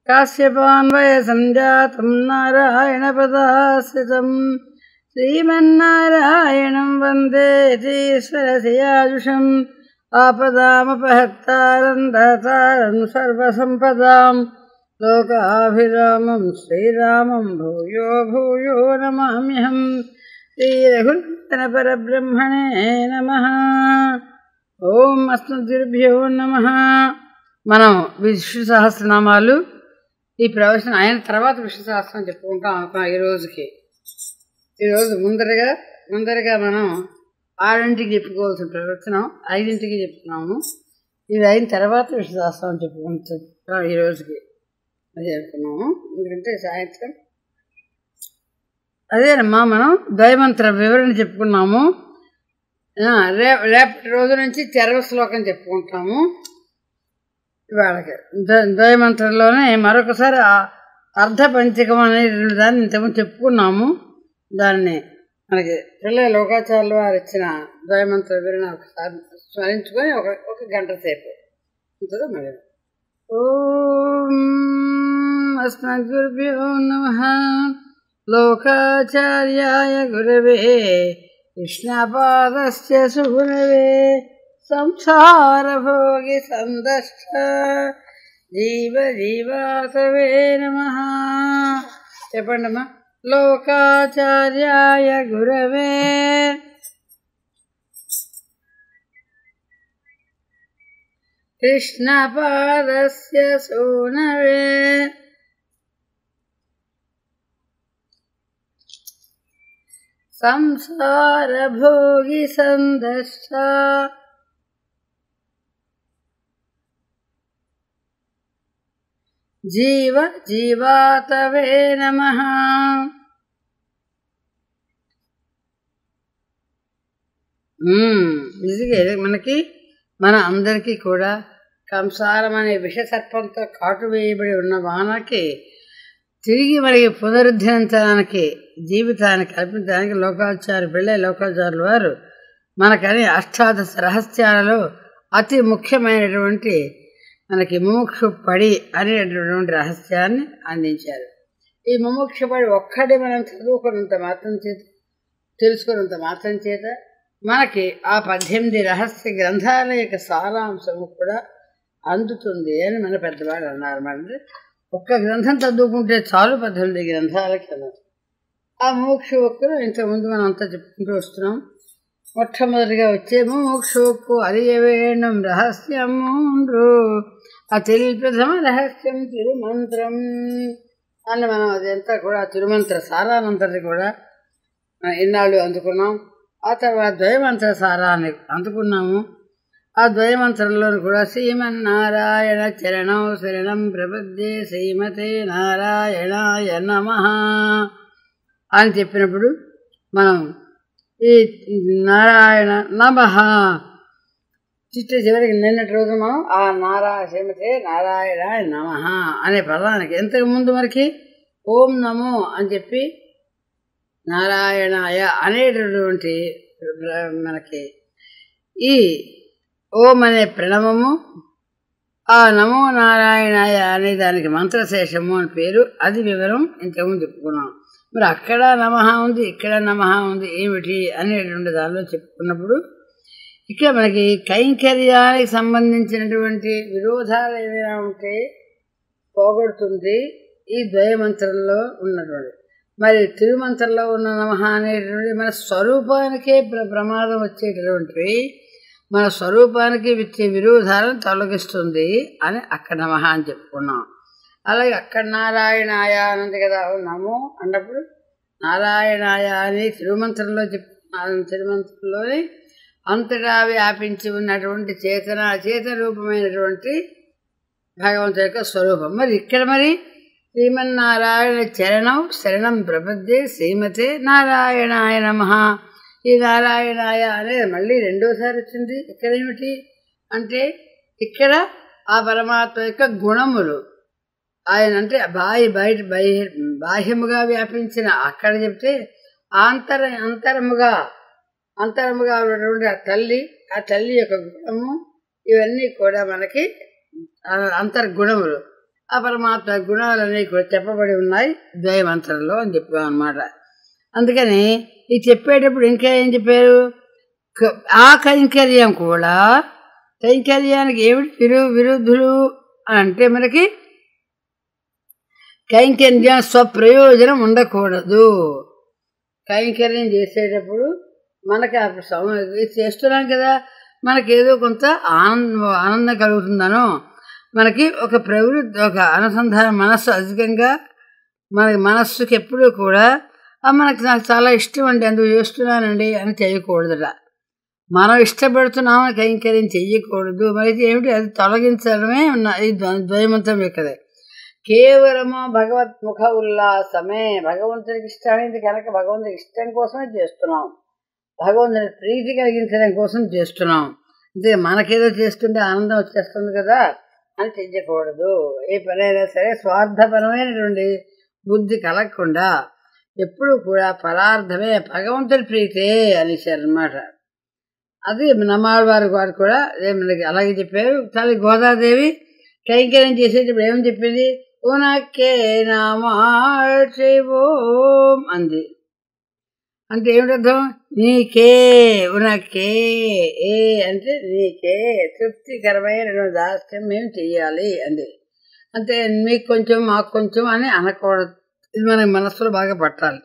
కాశ్యపాన్వయ సంజాతం నారాయణపదాశ్రితం శ్రీమన్నారాయణం వందే తీశ్వరశయాజుషం ఆపదామపహత్తారం దాతారం సర్వసంపదాం లోకాభిరామం శ్రీరామం భూయో భూయో నమామ్యహం శ్రీరఘునందన పరబ్రహ్మణే నమ ఓం అస్మద్గురుభ్యో నమ మనం విష్ణు సహస్రనామాలు ఈ ప్రవచనం అయిన తర్వాత విష్ణు సహస్రం చెప్పుకుంటాం అనుకున్నాం ఈ రోజుకి ఈరోజు ముందరగా ముందరగా మనం ఆరింటికి చెప్పుకోవాల్సిన ప్రవచనం ఐదింటికి చెప్తున్నాము ఇది అయిన తర్వాత విష్ణు సహస్రం చెప్పుకుంటున్నాం ఈ రోజుకి అది అనుకున్నాము ఎందుకంటే సాయంత్రం అదేనమ్మా మనం ద్వైమంత్ర వివరణ చెప్పుకున్నాము ఆ, రే రేపటి రోజు నుంచి చరవ శ్లోకం చెప్పుకుంటాము ఇవాళకి ద్వ- ద్వైమంత్రంలోనే మరొకసారి ఆ అర్ధ పంచకం అనేటువంటి దాన్ని ఇంతకుముందు చెప్పుకున్నాము దాన్ని మనకి పిల్లల లోకాచార్యులు వారు ఇచ్చిన ద్వైమంత్ర వివరణ ఒకసారి స్మరించుకొని ఒక ఒక గంట సేపు ఉంటుందో మరి ఓం అస్మద్గురుభ్యో నమ లోకాచార్యాయ గురవే కృష్ణపాదస్య సుగురవే సంసారభోగి సందష్ట జీవ జీవాతవే నమ చెప్పండమ్మా లోకాచార్యాయ గురవే కృష్ణపాదస్య సూనవే సంసారభోగి సందష్ట జీవ జీవాతవే నమ నిజంగా మనకి మన అందరికీ కూడా కంసారం అనే విషసర్పంతో కాటు వేయబడి ఉన్న వానకి తిరిగి మనకి పునరుద్ధరించడానికి జీవితాన్ని కల్పించడానికి లోకాచార్య పిళ్ళ లోకాచార్యుల వారు మనకని అష్టాదశ రహస్యాలలో అతి ముఖ్యమైనటువంటి మనకి ముముక్షు పడి అనేటటువంటి రహస్యాన్ని అందించారు ఈ ముముక్షు పడి ఒక్కడే మనం చదువుకున్నంత మాత్రం చేత తెలుసుకున్నంత మాత్రం చేత మనకి ఆ పద్దెనిమిది రహస్య గ్రంథాల యొక్క సారాంశము కూడా అందుతుంది అని మన పెద్దవాళ్ళు అన్నారు మరి ఒక్క గ్రంథం చదువుకుంటే చాలు పద్దెనిమిది గ్రంథాలకి అన్నారు ఆ మోక్ష ఒక్కరు ఇంతకుముందు మనం అంతా చెప్పుకుంటూ వస్తున్నాం మొట్టమొదటిగా వచ్చే మోక్షోక్కు అరియవేణం రహస్యమూండ్రు అతిల్ ప్రథమ రహస్యం తిరుమంత్రం అని మనం అదంతా కూడా తిరుమంత్ర సారానంతటి కూడా మనం ఇన్నాళ్ళు అందుకున్నాం ఆ తర్వాత ద్వయమంత్ర సారాన్ని అందుకున్నాము ఆ ద్వయమంత్రంలో కూడా శ్రీమన్నారాయణ చరణం శరణం ప్రపద్యే శ్రీమతే నారాయణాయ నమ అని చెప్పినప్పుడు మనం ఈ నారాయణ నమ చిట్ట చివరికి నిన్నటి రోజు మనం ఆ నారాయణ శ్రీమతే నారాయణ నమ అనే పదానికి ఎంతకు ముందు మనకి ఓం నమో అని చెప్పి నారాయణాయ అనేటటువంటి మనకి ఈ ఓం అనే ప్రణవము ఆ నమో నారాయణాయ అనే దానికి మంత్రశేషము అని పేరు అది వివరం ఇంతకుముందు చెప్పుకున్నాం మరి అక్కడ నమః ఉంది ఇక్కడ నమః ఉంది ఏమిటి అనేటువంటి దానిలో చెప్పుకున్నప్పుడు ఇక్కడ మనకి కైంకర్యానికి సంబంధించినటువంటి విరోధాలు ఏమైనా ఉంటే పోగొడుతుంది ఈ ద్వయమంత్రంలో ఉన్నటువంటి మరి తిరుమంత్రంలో ఉన్న నమః అనేటువంటి మన స్వరూపానికే ప్ర ప్రమాదం వచ్చేటటువంటివి మన స్వరూపానికి వచ్చే విరోధాలను తొలగిస్తుంది అని అక్కడ నమః అని చెప్పుకున్నాం అలాగే అక్కడ నారాయణాయ అనంది కదా నమో అన్నప్పుడు నారాయణాయ అని తిరుమంత్రంలో చెప్పుకున్నాను తిరుమంత్రంలోని అంతటా వ్యాపించి ఉన్నటువంటి చేతన చేత రూపమైనటువంటి భగవంతు యొక్క స్వరూపం మరి ఇక్కడ మరి శ్రీమన్నారాయణ చరణం శరణం ప్రపద్యే శ్రీమతే నారాయణాయ నమ ఈ నారాయణాయ అనేది మళ్ళీ రెండోసారి వచ్చింది ఇక్కడ ఏమిటి అంటే ఇక్కడ ఆ పరమాత్మ యొక్క గుణములు ఆయన అంటే బాహ్య బయట బాహ్య బాహ్యముగా వ్యాపించిన అక్కడ చెప్తే ఆంతర అంతరముగా అంతరముగా ఉన్నటువంటి ఆ తల్లి ఆ తల్లి యొక్క గుణము ఇవన్నీ కూడా మనకి ఆ అంతర్గుణములు ఆ పరమాత్మ గుణాలన్నీ కూడా చెప్పబడి ఉన్నాయి ద్వయమంత్రంలో అని చెప్పాం అనమాట అందుకని ఇది చెప్పేటప్పుడు ఇంకా ఏం చెప్పారు క- ఆ కైంకర్యం కూడా కైంకర్యానికి ఏమిటి విరు విరుద్ధులు అని అంటే మనకి కైంకర్యం స్వప్రయోజనం ఉండకూడదు కైంకర్యం చేసేటప్పుడు మనకి ఆ సమ ఇది చేస్తున్నాం కదా మనకి ఏదో కొంత ఆనందం ఆనందం కలుగుతుందనో మనకి ఒక ప్రవృత్తి ఒక అనుసంధానం మనస్సు అధికంగా మనకి మనస్సుకి ఎప్పుడూ కూడా "ఆ, మనకి నాకు చాలా ఇష్టం అండి అందుకు చేస్తున్నానండి అని చేయకూడదుట మనం ఇష్టపడుతున్నామని కైంకర్యం చెయ్యకూడదు మరి ఏమిటి అది తొలగించడమే ఉన్న ఈ ద్వ- ద్వైమంతం యొక్కది కేవలము భగవత్ముఖ ఉల్లాసమే భగవంతునికి ఇష్టమైంది కనుక భగవంతునికి ఇష్టం కోసమే చేస్తున్నాం భగవంతుని ప్రీతి కలిగించడం కోసం చేస్తున్నాం అంతే మనకేదో చేస్తుంటే ఆనందం వచ్చేస్తుంది కదా అని చెయ్యకూడదు ఏ పనైనా సరే స్వార్థపరమైనటువంటి బుద్ధి కలగకుండా ఎప్పుడు కూడా పరార్థమే భగవంతుడి ప్రీతే అనేసారనమాట అది నమ్మాళ్ళవారి వారు కూడా అదే మనకి అలాగే చెప్పారు తల్లి గోదాదేవి కైంకర్యం చేసేటప్పుడు ఏమని చెప్పింది ఉనకే నామాం అంది అంటే ఏమిటర్థం నీకే ఉనకే ఏ అంటే నీకే తృప్తికరమైన దాస్యం మేము చెయ్యాలి అంది అంటే మీకు కొంచెం మాకు కొంచెం అని అనకూడదు ఇది మన మనసులో బాగా పట్టాలి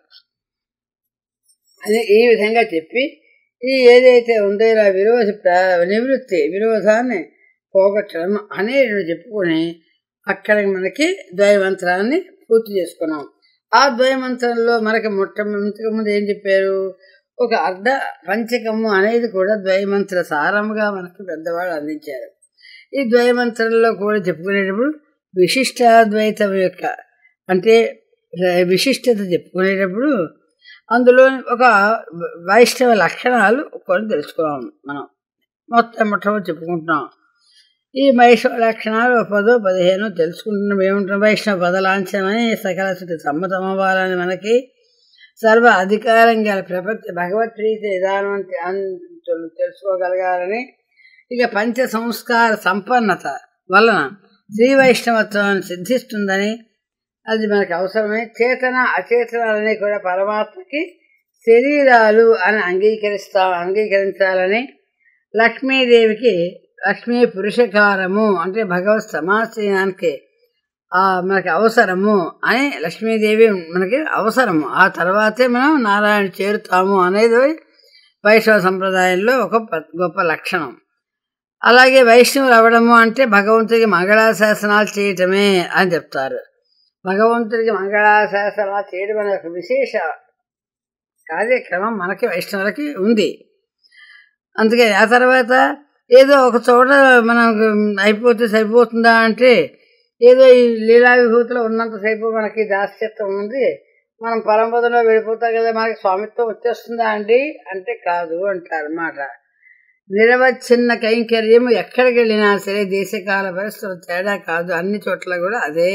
అని ఈ విధంగా చెప్పి ఈ ఏదైతే ఉందో ఇలా విరోధ ప్ర- నివృత్తి విరోధాన్ని పోగొట్టడం అనేది చెప్పుకొని అక్కడ మనకి ద్వయమంత్రాన్ని పూర్తి చేసుకున్నాం ఆ ద్వయమంత్రంలో మనకి మొట్టమొదటి ముందు ఏం చెప్పారు ఒక అర్ధ పంచకము అనేది కూడా ద్వయమంత్ర సారముగా మనకి పెద్దవాళ్ళు అందించారు ఈ ద్వయమంత్రంలో కూడా చెప్పుకునేటప్పుడు విశిష్టాద్వైతం యొక్క అంటే విశిష్టత చెప్పుకునేటప్పుడు అందులో ఒక వైష్ణవ లక్షణాలు కొన్ని తెలుసుకున్నాం మనం మొత్తం మొట్టమొదటి చెప్పుకుంటున్నాం ఈ వైష్ణవ లక్షణాలు పదో పదిహేను తెలుసుకుంటున్నాం ఏముంటున్నాం వైష్ణవ పదలాంఛనమని సకల స్థితి సమ్మతమవ్వాలని మనకి సర్వ అధికారం గల ప్రపంచ భగవత్ ప్రీతి విధానం అంటే అన్- తెలు- తెలుసుకోగలగాలని ఇక పంచ సంస్కార సంపన్నత వలన శ్రీ వైష్ణవత్వం సిద్ధిస్తుందని అది మనకు అవసరమే చేతన అచేతనాలని కూడా పరమాత్మకి శరీరాలు అని అంగీకరిస్తా అంగీకరించాలని లక్ష్మీదేవికి లక్ష్మీ పురుషకారము అంటే భగవత్ సమాశ్రయానికి ఆ మనకి అవసరము అని లక్ష్మీదేవి మనకి అవసరము ఆ తర్వాతే మనం నారాయణ చేరుతాము అనేది వైష్ణవ సంప్రదాయంలో ఒక ప- గొప్ప లక్షణం అలాగే వైష్ణవులు అవ్వడము అంటే భగవంతుడికి మంగళాశాసనాలు చేయటమే అని చెప్తారు భగవంతుడికి మంగళాశాసనాలు చేయడం అనే ఒక విశేష కార్యక్రమం మనకి వైష్ణవులకి ఉంది అందుకే ఆ తర్వాత ఏదో ఒక చోట మనం అయిపోతే సరిపోతుందా అంటే ఏదో ఈ లీలా విభూతిలో ఉన్నంతసేపు మనకి దాస్యత్వం ఉంది మనం పరంపదలో వెళ్ళిపోతాం కదా మనకి స్వామిత్వం వచ్చేస్తుందా అండి అంటే కాదు అంటారు అన్నమాట నిరవచ్ఛిన్న కైంకర్యము ఎక్కడికి వెళ్ళినా సరే దేశకాల పరిస్థితులు తేడా కాదు అన్ని చోట్ల కూడా అదే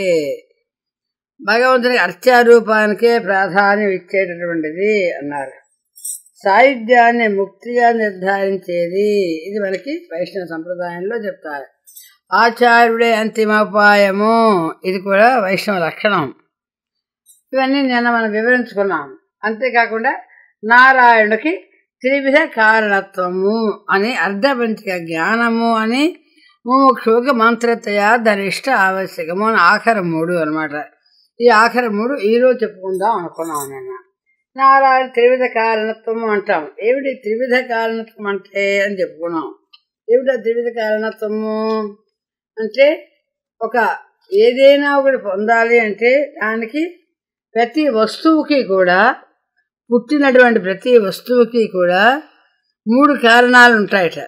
భగవంతునికి అర్చారూపానికే ప్రాధాన్యం ఇచ్చేటటువంటిది అన్నారు సాయుధ్యాన్ని ముక్తిగా నిర్ధారించేది ఇది మనకి వైష్ణవ సంప్రదాయంలో చెప్తారు ఆచార్యుడే అంతిమోపాయము ఇది కూడా వైష్ణవ లక్షణం ఇవన్నీ నిన్న మనం వివరించుకున్నాం అంతేకాకుండా నారాయణుడికి త్రివిధ కారణత్వము అని అర్ధపంచక జ్ఞానము అని ముముక్షువుకి మంత్రతయ ధనిష్ట ఆవశ్యకము అని ఆఖరి మూడు అనమాట ఈ ఆఖరి మూడు ఈరోజు చెప్పుకుందాం అనుకున్నాం నిన్న నారాయణ త్రివిధ కారణత్వము అంటాం ఏమిటి త్రివిధ కారణత్వం అంటే అని చెప్పుకున్నాం ఏమిటా త్రివిధ కారణత్వము అంటే ఒక ఏదైనా ఒకటి పొందాలి అంటే దానికి ప్రతి వస్తువుకి కూడా పుట్టినటువంటి ప్రతి వస్తువుకి కూడా మూడు కారణాలు ఉంటాయట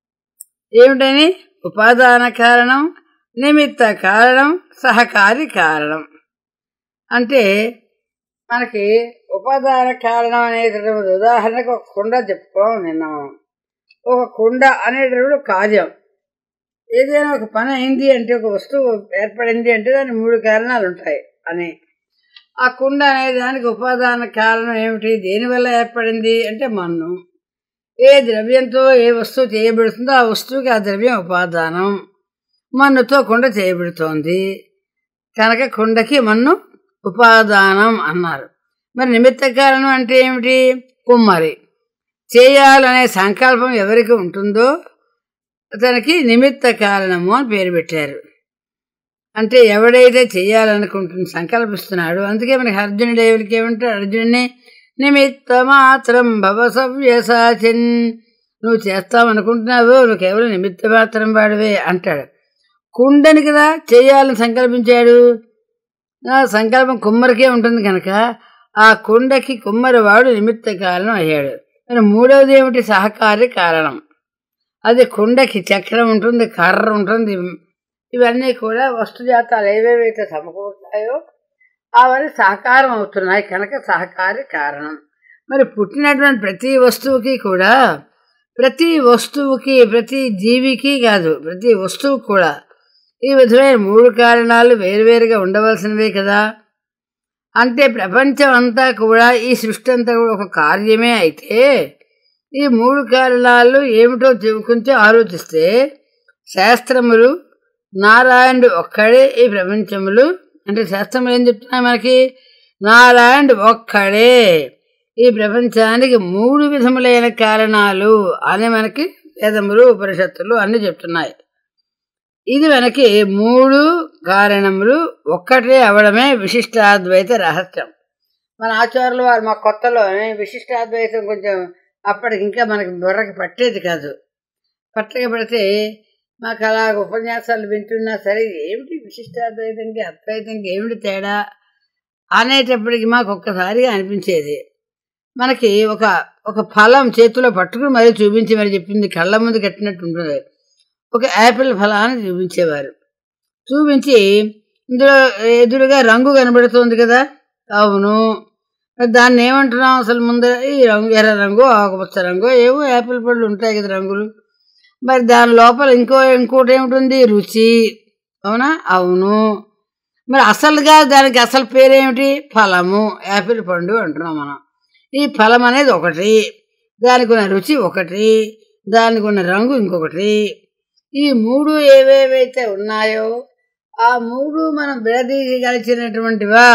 ఏమిటని ఉపాదాన కారణం నిమిత్త కారణం సహకారి కారణం అంటే మనకి ఉపాదాన కారణం అనేటటువంటి ఉదాహరణకు ఒక కుండ చెప్పుకోవడం నిన్న మనం ఒక కుండ అనేటప్పుడు కార్యం ఏదైనా ఒక పని అయింది అంటే ఒక వస్తువు ఏర్పడింది అంటే దానికి మూడు కారణాలు ఉంటాయి అని ఆ కుండ అనే దానికి ఉపాదాన కారణం ఏమిటి దేనివల్ల ఏర్పడింది అంటే మన్ను ఏ ద్రవ్యంతో ఏ వస్తువు చేయబడుతుందో ఆ వస్తువుకి ఆ ద్రవ్యం ఉపాదానం మన్నుతో కుండ చేయబడుతోంది కనుక కుండకి మన్ను ఉపాదానం అన్నారు మరి నిమిత్త కారణం అంటే ఏమిటి కుమ్మరి చేయాలనే సంకల్పం ఎవరికి ఉంటుందో అతనికి నిమిత్త కారణము అని పేరు పెట్టారు అంటే ఎవడైతే చేయాలనుకుంటున్న సంకల్పిస్తున్నాడో అందుకే మనకి అర్జునుడు ఎవరికి ఏమంటాడు అర్జునుడిని నిమిత్త మాత్రం భవ సవ్యసాచిన్ నువ్వు చేస్తావనుకుంటున్నావు నువ్వు కేవలం నిమిత్త మాత్రం వాడివే అంటాడు కుండని కదా చేయాలని సంకల్పించాడు ఆ సంకల్పం కుమ్మరికే ఉంటుంది కనుక ఆ కుండకి కుమ్మరి వాడు నిమిత్త కారణం అయ్యాడు మరి మూడవది ఏమిటి సహకారి కారణం అది కుండకి చక్రం ఉంటుంది కర్ర ఉంటుంది ఇవన్నీ కూడా వస్తుజాతాలు ఏవేవైతే సమకూరుతాయో అవన్నీ సహకారం అవుతున్నాయి కనుక సహకారి కారణం మరి పుట్టినటువంటి ప్రతి వస్తువుకి కూడా ప్రతి వస్తువుకి ప్రతి జీవికి కాదు ప్రతి వస్తువు కూడా ఈ విధమైన మూడు కారణాలు వేరువేరుగా ఉండవలసినవే కదా అంటే ప్రపంచం అంతా కూడా ఈ సృష్టి అంతా కూడా ఒక కార్యమే అయితే ఈ మూడు కారణాలు ఏమిటో కొంచెం ఆలోచిస్తే శాస్త్రములు నారాయణుడు ఒక్కడే ఈ ప్రపంచములు అంటే శాస్త్రములు ఏం చెప్తున్నాయి మనకి నారాయణుడు ఒక్కడే ఈ ప్రపంచానికి మూడు విధములైన కారణాలు అని మనకి వేదములు ఉపనిషత్తులు అన్ని చెప్తున్నాయి ఇది మనకి మూడు కారణములు ఒక్కటే అవడమే విశిష్టాద్వైత రహస్యం మన ఆచార్యులు వారు మా కొత్తలో విశిష్టాద్వైతం కొంచెం అప్పటికి ఇంకా మనకి బుర్రకి పట్టేది కాదు పట్టక పడితే మాకు అలా ఉపన్యాసాలు వింటున్నా సరే ఏమిటి విశిష్టాద్వైతంకి అద్వైతంకి ఏమిటి తేడా అనేటప్పటికి మాకు ఒక్కసారిగా అనిపించేది మనకి ఒక ఒక ఫలం చేతిలో పట్టుకుని మరీ చూపించి మరి చెప్పింది కళ్ళ ముందు కట్టినట్టు ఉంటుంది ఒక యాపిల్ ఫలాన్ని చూపించేవారు చూపించి ఇందులో ఎదురుగా రంగు కనబడుతుంది కదా అవును దాన్ని ఏమంటున్నాం అసలు ముందర ఈ రంగు ఎర్ర రంగు ఆకుపచ్చ రంగు ఏవో యాపిల్ పళ్ళు ఉంటాయి కదా రంగులు మరి దాని లోపల ఇంకో ఇంకోటి ఏమిటి రుచి అవునా అవును మరి అసలుగా దానికి అసలు పేరేమిటి ఫలము యాపిల్ పండు అంటున్నాం మనం ఈ ఫలం అనేది ఒకటి దానికి ఉన్న రుచి ఒకటి దానికి ఉన్న రంగు ఇంకొకటి ఈ మూడు ఏవేవైతే ఉన్నాయో ఆ మూడు మనం విడదీయగలిచినటువంటివా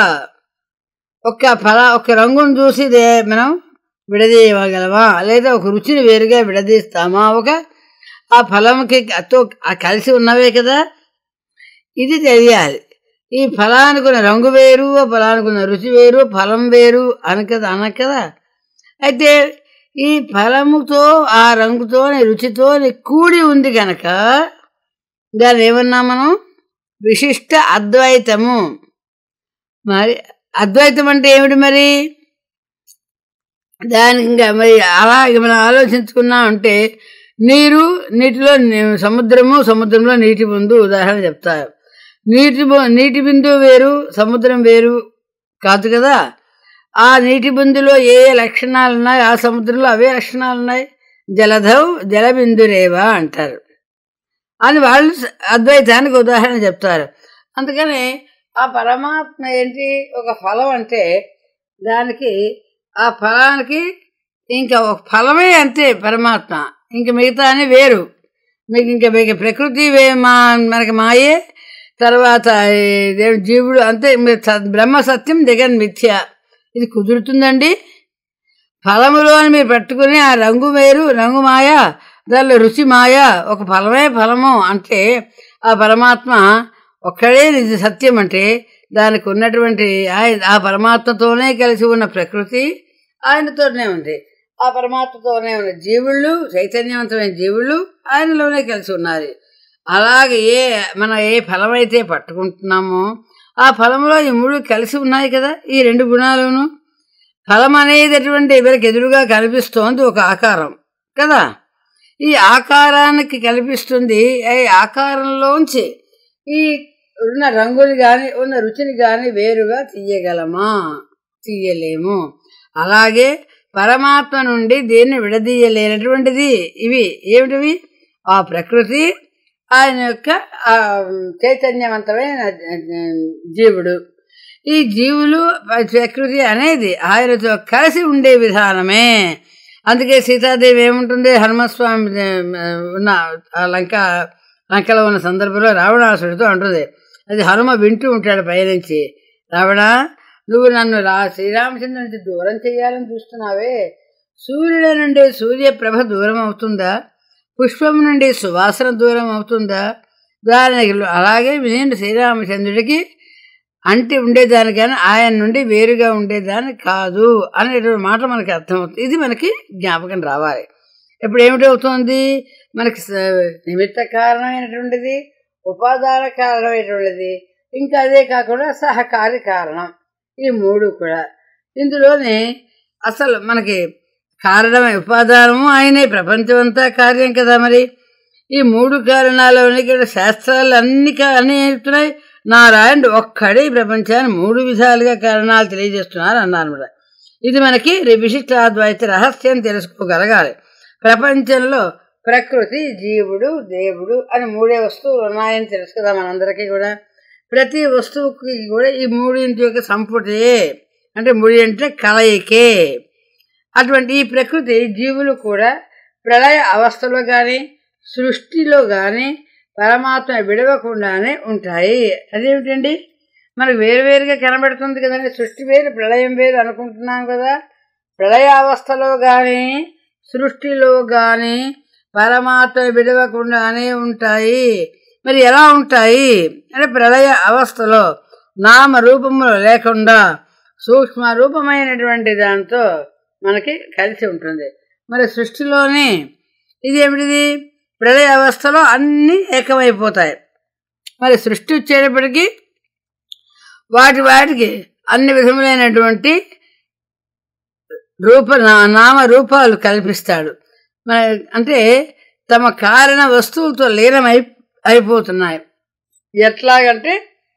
ఒక ఫల ఒక రంగును చూసి మనం విడదీయగలమా లేదా ఒక రుచిని వేరుగా విడదీస్తామా ఒక ఆ ఫలంకి తో కలిసి ఉన్నవే కదా ఇది తెలియాలి ఈ ఫలానుకున్న రంగు వేరు ఆ ఫలానుకున్న రుచి వేరు ఫలం వేరు అనకదా అనకదా అయితే ఈ ఫలముతో ఆ రంగుతో రుచితో కూడి ఉంది కనుక దాన్ని ఏమన్నా మనం విశిష్ట అద్వైతము మరి అద్వైతం అంటే ఏమిటి మరి దానికి ఇంకా మరి అలాగే మనం ఆలోచించుకున్నాం అంటే నీరు నీటిలో సముద్రము సముద్రంలో నీటి బిందు ఉదాహరణ చెప్తారు నీటి నీటి బిందువు వేరు సముద్రం వేరు కాదు కదా ఆ నీటి బిందులో ఏ ఏ లక్షణాలు ఉన్నాయి ఆ సముద్రంలో అవే లక్షణాలు ఉన్నాయి జలధవ్ జలబిందురేవా అంటారు అని వాళ్ళు అద్వైతానికి ఉదాహరణ చెప్తారు అందుకని ఆ పరమాత్మ ఏంటి ఒక ఫలం అంటే దానికి ఆ ఫలానికి ఇంకా ఒక ఫలమే అంతే పరమాత్మ ఇంక మిగతా అని వేరు మీకు ఇంకా మీకు ప్రకృతి వే మా మనకి మాయే తర్వాత జీవుడు అంతే బ్రహ్మ సత్యం జగన్ మిథ్య ఇది కుదురుతుందండి ఫలములో అని మీరు పట్టుకుని ఆ రంగు వేరు రంగు మాయ దానిలో రుచి మాయ ఒక ఫలమే ఫలము అంటే ఆ పరమాత్మ ఒక్కడే నిజ సత్యం అంటే దానికి ఉన్నటువంటి ఆయన ఆ పరమాత్మతోనే కలిసి ఉన్న ప్రకృతి ఆయనతోనే ఉంది ఆ పరమాత్మతోనే ఉన్న జీవుళ్ళు చైతన్యవంతమైన జీవుళ్ళు ఆయనలోనే కలిసి ఉన్నారు అలాగే ఏ మన ఏ ఫలమైతే పట్టుకుంటున్నామో ఆ ఫలంలో ఈ మూడు కలిసి ఉన్నాయి కదా ఈ రెండు గుణాలును ఫలం అనేటటువంటి ఎవరికి ఎదురుగా కనిపిస్తోంది ఒక ఆకారం కదా ఈ ఆకారానికి కనిపిస్తుంది ఈ ఆకారంలోంచి ఈ ఉన్న రంగుని కానీ ఉన్న రుచిని కానీ వేరుగా తీయగలమా తీయలేము అలాగే పరమాత్మ నుండి దీన్ని విడదీయలేనటువంటిది ఇవి ఏమిటివి ఆ ప్రకృతి ఆయన యొక్క చైతన్యవంతమైన జీవుడు ఈ జీవులు ప్రకృతి అనేది ఆయనతో కలిసి ఉండే విధానమే అందుకే సీతాదేవి ఏముంటుంది హనుమస్వామి ఉన్న లంక లంకలో ఉన్న సందర్భంలో రావణాసుడితో అంటుంది అది హనుమ వింటూ ఉంటాడు పైనుంచి రావణ నువ్వు నన్ను రా శ్రీరామచంద్ర నుంచి దూరం చేయాలని చూస్తున్నావే సూర్యుడి నుండి సూర్యప్రభ దూరం అవుతుందా పుష్పం నుండి సువాసన దూరం అవుతుందా దానికి అలాగే నేను శ్రీరామచంద్రుడికి అంటి ఉండేదాని కానీ ఆయన నుండి వేరుగా ఉండేదాన్ని కాదు అనేటువంటి మాట మనకి అర్థమవుతుంది ఇది మనకి జ్ఞాపకం రావాలి ఇప్పుడు ఏమిటవుతుంది మనకి స- నిమిత్త కారణమైనటువంటిది ఉపాదాన కారణమైనటువంటిది ఇంకా అదే కాకుండా సహకారి కారణం ఈ మూడు కూడా ఇందులోనే అసలు మనకి కారణమే ఉపాదానము ఆయనే ప్రపంచం అంతా కార్యం కదా మరి ఈ మూడు కారణాలని కూడా శాస్త్రాలు అన్ని కా- అన్ని చెప్తున్నాయి నారాయణుడు ఒక్కడే ఈ ప్రపంచాన్ని మూడు విధాలుగా కారణాలు తెలియజేస్తున్నారు అన్నారన్నమాట ఇది మనకి విశిష్టాద్వైత రహస్యం తెలుసుకోగలగాలి ప్రపంచంలో ప్రకృతి జీవుడు దేవుడు అని మూడే వస్తువులు ఉన్నాయని తెలుసు కదా మనందరికీ కూడా ప్రతి వస్తువుకి కూడా ఈ మూడింటి యొక్క సంపుటే అంటే ముడి అంటే కలయికే అటువంటి ఈ ప్రకృతి జీవులు కూడా ప్రళయ అవస్థలో కానీ సృష్టిలో కానీ పరమాత్మ విడవకుండానే ఉంటాయి అదేమిటండి మనకు వేరువేరుగా కనబడుతుంది కదండి సృష్టి వేరు ప్రళయం వేరు అనుకుంటున్నాం కదా ప్రళయ అవస్థలో కానీ సృష్టిలో కానీ పరమాత్మ విడవకుండానే ఉంటాయి మరి ఎలా ఉంటాయి అంటే ప్రళయ అవస్థలో నామ రూపములు లేకుండా సూక్ష్మ రూపమైనటువంటి దాంతో మనకి కలిసి ఉంటుంది మరి సృష్టిలోనే ఇదేమిటిది ప్రళయ అవస్థలో అన్నీ ఏకమైపోతాయి మరి సృష్టి వచ్చేటప్పటికి వాటి వాటికి అన్ని విధములైనటువంటి రూప నా- నామ రూపాలు కల్పిస్తాడు మన అంటే తమ కారణ వస్తువులతో లీనమై అయిపోతున్నాయి ఎట్లాగంటే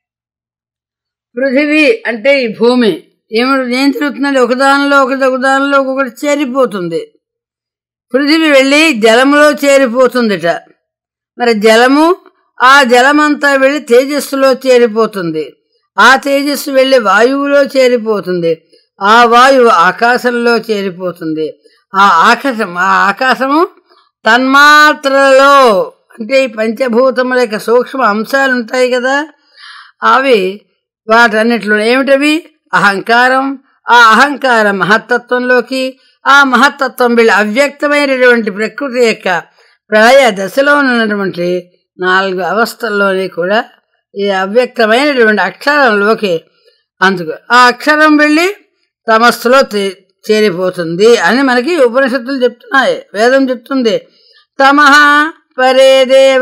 పృథివీ అంటే ఈ భూమి ఏమిటి ఏం జరుగుతుందంటే ఒకదానిలో ఒకటి ఒకదానిలో ఒకటి చేరిపోతుంది పృథివీ వెళ్ళి జలములో చేరిపోతుందిట మరి జలము ఆ జలమంతా వెళ్ళి తేజస్సులో చేరిపోతుంది ఆ తేజస్సు వెళ్ళి వాయువులో చేరిపోతుంది ఆ వాయువు ఆకాశంలో చేరిపోతుంది ఆ ఆకాశం ఆ ఆకాశము తన్మాత్రలో అంటే ఈ పంచభూతముల యొక్క సూక్ష్మ అంశాలు ఉంటాయి కదా అవి వాటన్నిటిలో ఏమిటవి అహంకారం ఆ అహంకారం మహత్తత్వంలోకి ఆ మహత్తత్వం వెళ్ళి అవ్యక్తమైనటువంటి ప్రకృతి యొక్క ప్రళయ దశలో ఉన్నటువంటి నాలుగు అవస్థల్లోని కూడా ఈ అవ్యక్తమైనటువంటి అక్షరంలోకి అందుకు ఆ అక్షరం వెళ్ళి తమస్సులో తే- చేరిపోతుంది అని మనకి ఉపనిషత్తులు చెప్తున్నాయి వేదం చెప్తుంది తమః పరే దేవ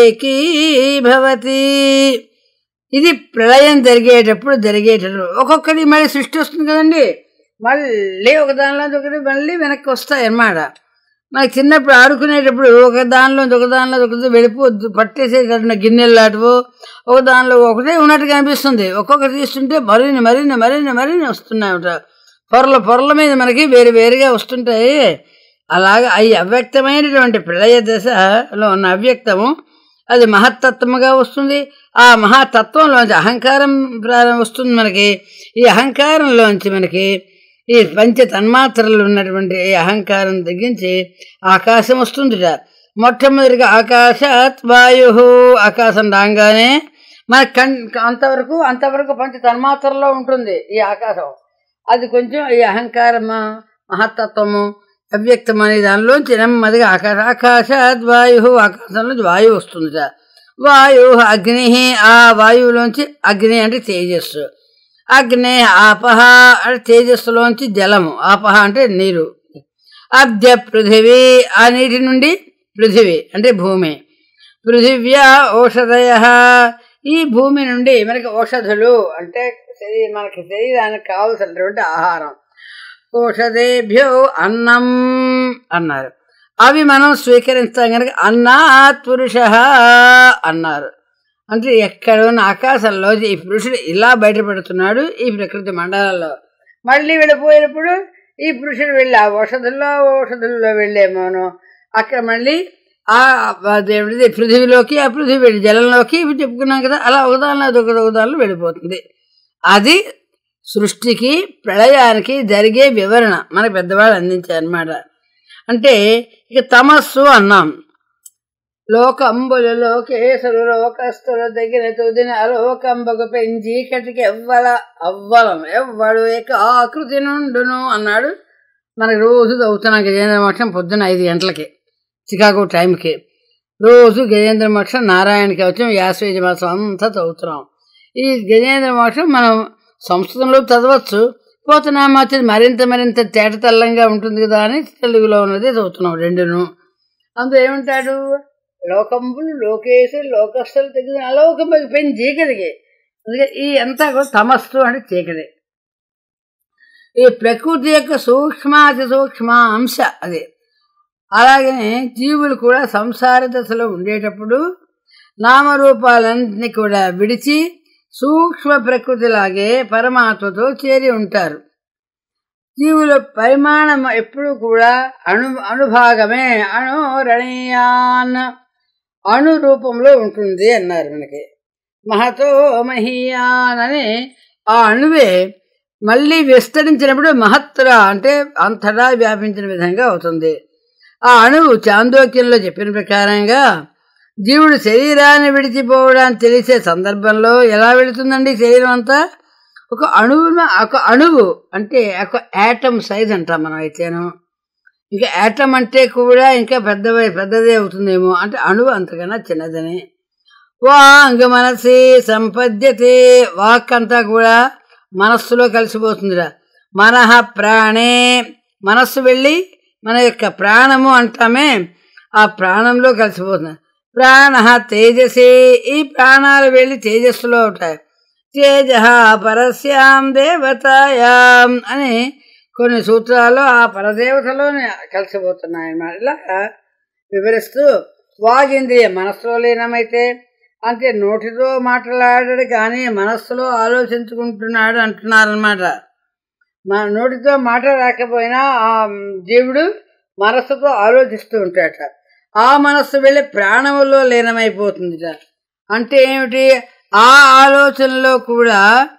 ఏకీభవతి ఇది ప్రళయం జరిగేటప్పుడు జరిగేటప్పుడు ఒక్కొక్కటి మళ్ళీ సృష్టి వస్తుంది కదండి మళ్ళీ ఒక దానిలో ఒకటి మళ్ళీ వెనక్కి వస్తాయి అన్నమాట మనకి చిన్నప్పుడు ఆడుకునేటప్పుడు ఒక దానిలో ఒక దానిలో ఒకటి వెళ్ళిపోద్దు పట్టేసేటట్టు గిన్నెలు లాంటివో ఒక దానిలో ఒకటే ఉన్నట్టు కనిపిస్తుంది ఒక్కొక్కటి తీస్తుంటే మరిన్ని మరిన్ని మరిన్ని మరిన్ని వస్తున్నాయట పొరల పొరల మీద మనకి వేరు వేరుగా వస్తుంటాయి అలాగా అవి అవ్యక్తమైనటువంటి ప్రళయ దశలో ఉన్న అవ్యక్తము అది మహత్తత్వముగా వస్తుంది ఆ మహాతత్వంలోంచి అహంకారం ప్రారం వస్తుంది మనకి ఈ అహంకారంలోంచి మనకి ఈ పంచ తన్మాత్రలు ఉన్నటువంటి ఈ అహంకారం తగ్గించి ఆకాశం వస్తుందిట మొట్టమొదటిగా ఆకాశాత్ వాయు ఆకాశం రాగానే మన కన్ అంతవరకు అంతవరకు పంచ తన్మాత్రలో ఉంటుంది ఈ ఆకాశం అది కొంచెం ఈ అహంకారం మహత్తత్వము అవ్యక్తం అనే దానిలోంచి నెమ్మదిగా ఆకాశ ఆకాశాత్ వాయు ఆకాశంలోంచి వాయువు వస్తుందిట వాయు అగ్ని ఆ వాయువులోంచి అగ్ని అంటే తేజస్సు అగ్ని ఆపహ అంటే తేజస్సులోంచి జలము ఆపహ అంటే నీరు అబ్జ పృథివీ ఆ నీటి నుండి పృథివీ అంటే భూమి పృథివ్యా ఓషధయ ఈ భూమి నుండి మనకి ఔషధులు అంటే శరీ మనకి శరీరానికి కావలసినటువంటి ఆహారం ఓషధేభ్యో అన్నం అన్నారు అవి మనం స్వీకరిస్తాం కనుక అన్నాత్ పురుష అన్నారు అంటే ఎక్కడ ఉన్న ఆకాశంలో ఈ పురుషుడు ఇలా బయటపడుతున్నాడు ఈ ప్రకృతి మండలంలో మళ్ళీ వెళ్ళిపోయినప్పుడు ఈ పురుషుడు వెళ్ళి ఆ ఔషధుల్లో ఔషధుల్లో వెళ్ళేమోను అక్కడ మళ్ళీ ఆ దేవుడిది పృథివీలోకి ఆ పృథివీ వెళ్ళి జలంలోకి ఇవి చెప్పుకున్నాం కదా అలా ఒకదానిలో అదొక ఒకదానిలో వెళ్ళిపోతుంది అది సృష్టికి ప్రళయానికి జరిగే వివరణ మన పెద్దవాళ్ళు అందించారన్నమాట అంటే ఇక తమస్సు అన్నాం లోకంబులు లోకేశులు లోకస్తులు దగ్గర తుదిన అలోకంబకు పెంచి కటికి ఎవ్వల అవ్వలం ఎవ్వడు ఇక ఆకృతి నుండును అన్నాడు మనకి రోజు చదువుతున్నాం గజేంద్ర మోక్షం పొద్దున్న ఐదు గంటలకి చికాగో టైంకి రోజు గజేంద్ర మోక్షం నారాయణ కవచం యాశ్వేజ మాసం అంతా చదువుతున్నాం ఈ గజేంద్ర మోక్షం మనం సంస్కృతంలో చదవచ్చు పోతనామాచి మరింత మరింత తేటతల్లంగా ఉంటుంది కదా అని తెలుగులో ఉన్నది చదువుతున్నాం రెండును అందులో ఏమంటాడు లోకంబులు లోకేశు లోకస్తులు తగ్గిన అలోకంబులు పెయిన్ చీకటికి అందుకే ఈ అంతా కూడా తమస్సు అంటే చీకటి ఈ ప్రకృతి యొక్క సూక్ష్మాతి సూక్ష్మ అంశ అది అలాగనే జీవులు కూడా సంసార దశలో ఉండేటప్పుడు నామరూపాలన్నింటినీ కూడా విడిచి సూక్ష్మ ప్రకృతిలాగే పరమాత్మతో చేరి ఉంటారు జీవుల పరిమాణం ఎప్పుడు కూడా అణు అణుభాగమే అణురణీయాన్ అణు రూపంలో ఉంటుంది అన్నారు మనకి మహతో మహీయాన్ అని ఆ అణువే మళ్ళీ విస్తరించినప్పుడు మహత్తర అంటే అంతటా వ్యాపించిన విధంగా అవుతుంది ఆ అణువు చాందోక్యంలో చెప్పిన ప్రకారంగా జీవుడు శరీరాన్ని విడిచిపోవడానికి తెలిసే సందర్భంలో ఎలా వెళుతుందండి శరీరం అంతా ఒక అణువు ఒక అణువు అంటే ఒక యాటమ్ సైజ్ అంటాం మనం అయితేను ఇంకా యాటమ్ అంటే కూడా ఇంకా పెద్ద పెద్దదే అవుతుందేమో అంటే అణువు అంతకన్నా చిన్నదని వాంగ మనసి సంపద్యతే వాక్ అంతా కూడా మనస్సులో కలిసిపోతుందిరా మనహ ప్రాణే మనస్సు వెళ్ళి మన యొక్క ప్రాణము అంటామే ఆ ప్రాణంలో కలిసిపోతుంది ప్రాణ తేజసే ఈ ప్రాణాలు వెళ్ళి తేజస్సులో ఉంటాయి తేజ పరస్యాం దేవతాయాం అని కొన్ని సూత్రాలు ఆ పరదేవతలోనే కలిసిపోతున్నాయి అన్నమాట ఇలా వివరిస్తూ వాగింద్రియ మనస్సులో లీనమైతే అంటే నోటితో మాట్లాడాడు కానీ మనస్సులో ఆలోచించుకుంటున్నాడు అంటున్నారనమాట మా నోటితో మాట రాకపోయినా ఆ జీవుడు మనస్సుతో ఆలోచిస్తూ ఉంటాడట ఆ మనస్సు వెళ్ళి ప్రాణములో లీనమైపోతుందిట అంటే ఏమిటి ఆ ఆలోచనలో కూడా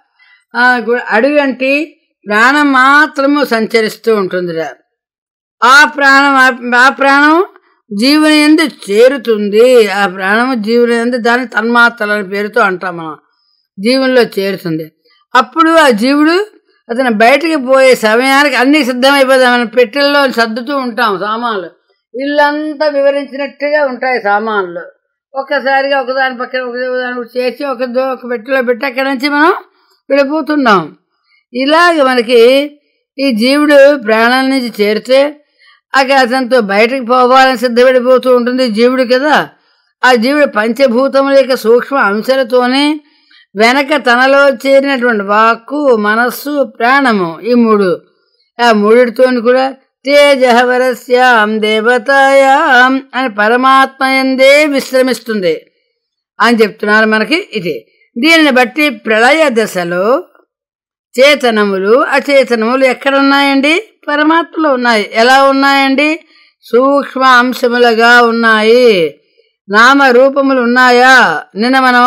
అడుగంటి ప్రాణం మాత్రము సంచరిస్తూ ఉంటుందిట ఆ ప్రాణం ఆ ప్రాణం జీవుని ఎందు చేరుతుంది ఆ ప్రాణము జీవుని ఎందు దాని తన్మాత్రల పేరుతో అంటాం మనం జీవునిలో చేరుతుంది అప్పుడు ఆ జీవుడు అతను బయటికి పోయే సమయానికి అన్నీ సిద్ధమైపోతాయి మనం పెట్టెల్లో సర్దుతూ ఉంటాం సామాన్లు ఇల్లంతా వివరించినట్టుగా ఉంటాయి సామాన్లు ఒక్కసారిగా ఒకదాని పక్కన ఒకదాని చేసి ఒక ఒక పెట్టెలో పెట్టి అక్కడి నుంచి మనం విడిపోతున్నాం ఇలాగ మనకి ఈ జీవుడు ప్రాణాల నుంచి చేరితే అతనితో బయటకు పోవాలని సిద్ధపడిపోతూ ఉంటుంది జీవుడు కదా ఆ జీవుడు పంచభూతముల యొక్క సూక్ష్మ అంశాలతోనే వెనక తనలో చేరినటువంటి వాక్కు మనస్సు ప్రాణము ఈ మూడు ఆ మూడిటితో కూడా తేజవరస్యాం దేవతాయాం అని పరమాత్మ ఎందే విశ్రమిస్తుంది అని చెప్తున్నారు మనకి ఇది దీనిని బట్టి ప్రళయ దశలో చేతనములు అచేతనములు ఎక్కడ ఉన్నాయండి పరమాత్మలో ఉన్నాయి ఎలా ఉన్నాయండి సూక్ష్మ అంశములుగా ఉన్నాయి నామ రూపములు ఉన్నాయా నిన్న మనం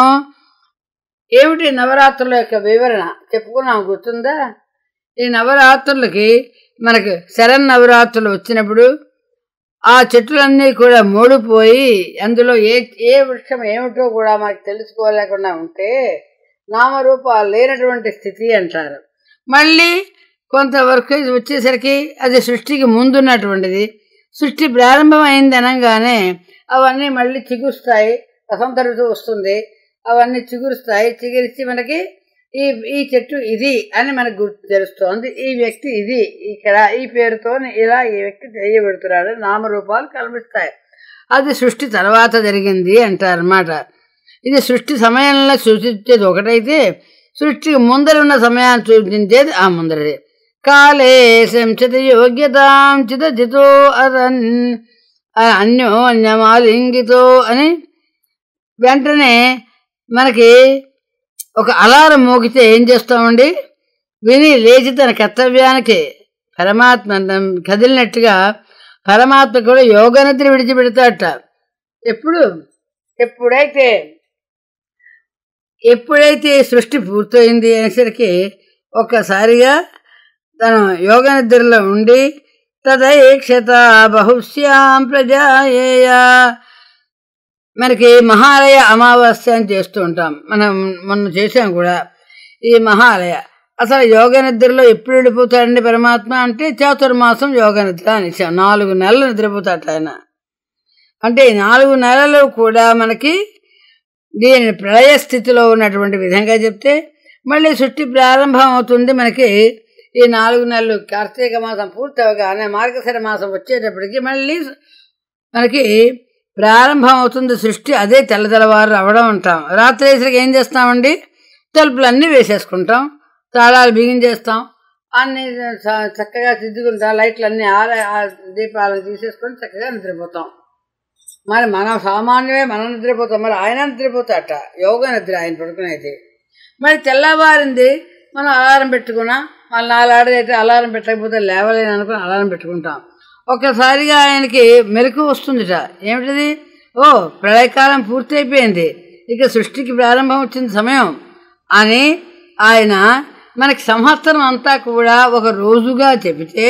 ఏమిటి నవరాత్రుల యొక్క వివరణ చెప్పుకున్నాం గుర్తుందా ఈ నవరాత్రులకి మనకు శరణ్ నవరాత్రులు వచ్చినప్పుడు ఆ చెట్లన్నీ కూడా మూడిపోయి అందులో ఏ ఏ వృక్షం ఏమిటో కూడా మనకు తెలుసుకోలేకుండా ఉంటే నామరూపాలు లేనటువంటి స్థితి అంటారు మళ్ళీ కొంతవరకు వచ్చేసరికి అది సృష్టికి ముందున్నటువంటిది సృష్టి ప్రారంభమైంది అనగానే అవన్నీ మళ్ళీ చిగురుస్తాయి వసంత ఋతువు వస్తుంది అవన్నీ చిగురుస్తాయి చిగురించి మనకి ఈ ఈ చెట్టు ఇది అని మనకు గుర్తు తెలుస్తోంది ఈ వ్యక్తి ఇది ఇక్కడ ఈ పేరుతో ఇలా ఈ వ్యక్తి తెలియబెడుతున్నాడు నామరూపాలు కనిపిస్తాయి అది సృష్టి తర్వాత జరిగింది అంటారన్నమాట ఇది సృష్టి సమయంలో సూచించేది ఒకటైతే సృష్టికి ముందర ఉన్న సమయాన్ని సూచించేది ఆ ముందరది కాలే సంచత యోగ్యతాం చిత జితో అదన్ అన్యో అన్యమాలింగితో అని వెంటనే మనకి ఒక అలారం మోగితే ఏం చేస్తామండి విని లేచి తన కర్తవ్యానికి పరమాత్మ కదిలినట్టుగా పరమాత్మ కూడా యోగనిద్ర విడిచిపెడతాడట ఎప్పుడు ఎప్పుడైతే ఎప్పుడైతే సృష్టి పూర్తయింది అనేసరికి ఒక్కసారిగా తను యోగ నిద్రలో ఉండి తదైక్షత బహుశ్యాం ప్రజాయేయ మనకి మహాలయ అమావాస్య అని చేస్తూ ఉంటాం మనం మొన్న చేసాం కూడా ఈ మహాలయ అసలు యోగ నిద్రలో ఎప్పుడు వెళ్ళిపోతాడండి పరమాత్మ అంటే చాతుర్మాసం యోగ నిద్ర అని ఇచ్చాం నాలుగు నెలలు నిద్రపోతాట ఆయన అంటే ఈ నాలుగు నెలలు కూడా మనకి దీని ప్రళయ స్థితిలో ఉన్నటువంటి విధంగా చెప్తే మళ్ళీ సృష్టి ప్రారంభం అవుతుంది మనకి ఈ నాలుగు నెలలు కార్తీక మాసం పూర్తి అవగానే మార్గశిర మాసం వచ్చేటప్పటికి మళ్ళీ మనకి ప్రారంభం అవుతుంది సృష్టి అదే తెల్లదెల్లవారు అవడం ఉంటాం రాత్రి వేసరికి ఏం చేస్తామండి తలుపులన్నీ వేసేసుకుంటాం తాళాలు బిగించేస్తాం అన్ని చ- చక్కగా దిద్దుకుంటాం లైట్లు అన్నీ ఆర ఆ దీపాలను తీసేసుకొని చక్కగా నిద్రపోతాం మరి మనం సామాన్యమే మనం నిద్రపోతాం మరి ఆయన నిద్రపోతాట యోగ నిద్ర ఆయన పడుకునేది మరి తెల్లవారింది మనం అలారం పెట్టుకున్నాం మళ్ళీ నాలుగు అలారం పెట్టకపోతే లేవలేను అనుకుని అలారం పెట్టుకుంటాం ఒక్కసారిగా ఆయనకి మెలకు వస్తుందిట ఏమిటిది ఓ ప్రళయకాలం పూర్తయిపోయింది ఇక సృష్టికి ప్రారంభం వచ్చింది సమయం అని ఆయన మనకి సంవత్సరం అంతా కూడా ఒక రోజుగా చెబితే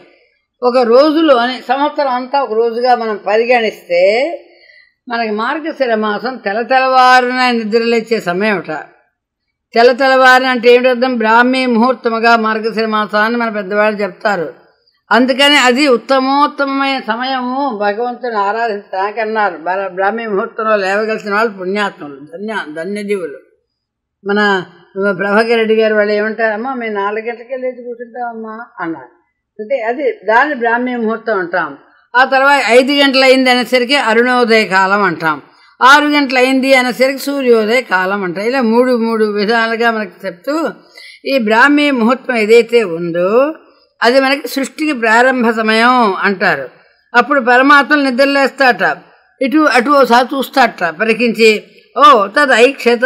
ఒక రోజులో అని సంవత్సరం అంతా ఒక రోజుగా మనం పరిగణిస్తే మనకి మార్గశిర మాసం తెల్ల తెల్లవారున నిద్రలేచే సమయమట తెల్ల తెల్లవారిన అంటే ఏమిటి అర్థం బ్రాహ్మీ ముహూర్తముగా మార్గశిర మాసాన్ని మన పెద్దవాళ్ళు చెప్తారు అందుకని అది ఉత్తమోత్తమైన సమయము భగవంతుని ఆరాధించడానికి అన్నారు బ్రా- బ్రాహ్మీ ముహూర్తంలో లేవగలిసిన వాళ్ళు పుణ్యాత్ములు ధన్య ధన్యజీవులు మన ప్రభాకర్ రెడ్డి గారు వాళ్ళు ఏమంటారమ్మా మేము నాలుగు గంటలకే లేచి కూర్చుంటామమ్మా అన్నారు అంటే అది దాన్ని బ్రాహ్మీ ముహూర్తం అంటాం ఆ తర్వాత ఐదు గంటలు అయింది అనేసరికి అరుణోదయ కాలం అంటాం ఆరు గంటలు అయింది అనేసరికి సూర్యోదయ కాలం అంటాం ఇలా మూడు మూడు విధాలుగా మనకి చెప్తూ ఈ బ్రాహ్మీ ముహూర్తం ఏదైతే ఉందో అది మనకి సృష్టికి ప్రారంభ సమయం అంటారు అప్పుడు పరమాత్మలు నిద్రలేస్తాట ఇటు అటు ఒకసారి చూస్తాట పరికించి ఓ తద్ ఐక్షత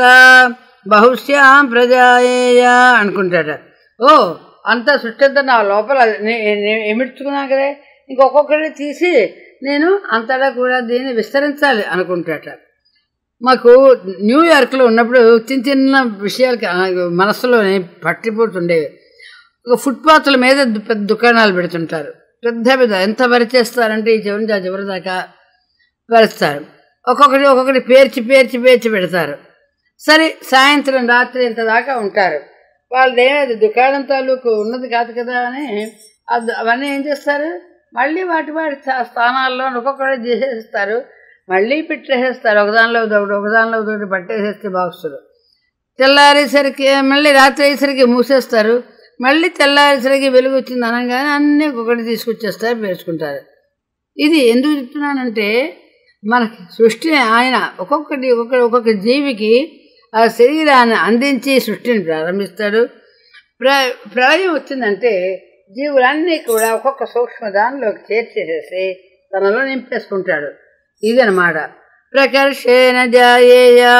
బహుశ్యాం ప్రజాయేయ అనుకుంటాట ఓ అంత సృష్టి అంతా నా లోపల నే- నే- ఎమిడ్చుకున్నా కదే ఇంకొక్కొక్కటి తీసి నేను అంతటా కూడా దీన్ని విస్తరించాలి అనుకుంటాట మాకు న్యూయార్క్లో ఉన్నప్పుడు చిన్న చిన్న విషయాలకి ఆ, మనసులోనే పట్టిపోతుండేవి ఒక ఫుట్పాత్ల మీద దు- పెద్ద దుకాణాలు పెడుతుంటారు పెద్ద పెద్ద ఎంత పరిచేస్తారంటే ఈ చివరి నుంచి ఆ చివరి దాకా పరుస్తారు ఒక్కొక్కటి ఒక్కొక్కటి పేర్చి పేర్చి పేర్చి పెడతారు సరే సాయంత్రం రాత్రి ఇంత దాకా ఉంటారు వాళ్ళది ఏమది దుకాణం తాలూకు ఉన్నది కాదు కదా అని అది- అవన్నీ ఏం చేస్తారు మళ్ళీ వాటి వాటి స్థా- స్థానాల్లో ఒక్కొక్కటి చేసేస్తారు మళ్ళీ పెట్టేసేస్తారు ఒకదానిలో ఒకటి ఒకదానిలో ఒకటి పట్టేసేస్తే బాక్సులు తెల్లారేసరికి మళ్ళీ రాత్రి అయ్యేసరికి మూసేస్తారు మళ్ళీ తెల్లారేసరికి వెలుగు వచ్చింది అనగానే అన్నీ ఒక్కొక్కటి తీసుకొచ్చేస్తారు పేర్చుకుంటారు ఇది ఎందుకు చెప్తున్నానంటే మనకి సృష్టిని ఆయన ఒక్కొక్కటి ఒక్కొక్క ఒక్కొక్క జీవికి ఆ శరీరాన్ని అందించి సృష్టిని ప్రారంభిస్తాడు ప్ర ప్రళయం వచ్చిందంటే జీవులన్నీ కూడా ఒక్కొక్క సూక్ష్మ దానిలోకి చేర్చేసేసి తనలో నింపేసుకుంటాడు ఇదనమాట ప్రకర్షేణ జాయేయా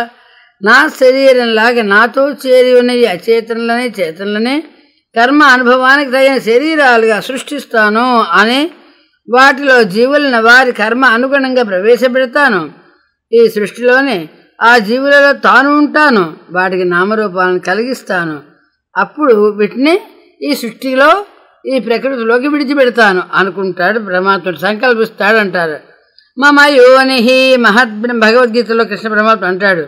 నా శరీరంలాగా నాతో చేరి ఉన్న ఈ అచేతనలని చేతనలని కర్మ అనుభవానికి తగిన శరీరాలుగా సృష్టిస్తాను అని వాటిలో జీవులను వారి కర్మ అనుగుణంగా ప్రవేశపెడతాను ఈ సృష్టిలోనే ఆ జీవులలో తాను ఉంటాను వాటికి నామరూపాలను కలిగిస్తాను అప్పుడు వీటిని ఈ సృష్టిలో ఈ ప్రకృతిలోకి విడిచిపెడతాను అనుకుంటాడు పరమాత్ముడు సంకల్పిస్తాడు అంటారు మమ యోని మహద్బ్రహ్మ భగవద్గీతలో కృష్ణ పరమాత్మ అంటాడు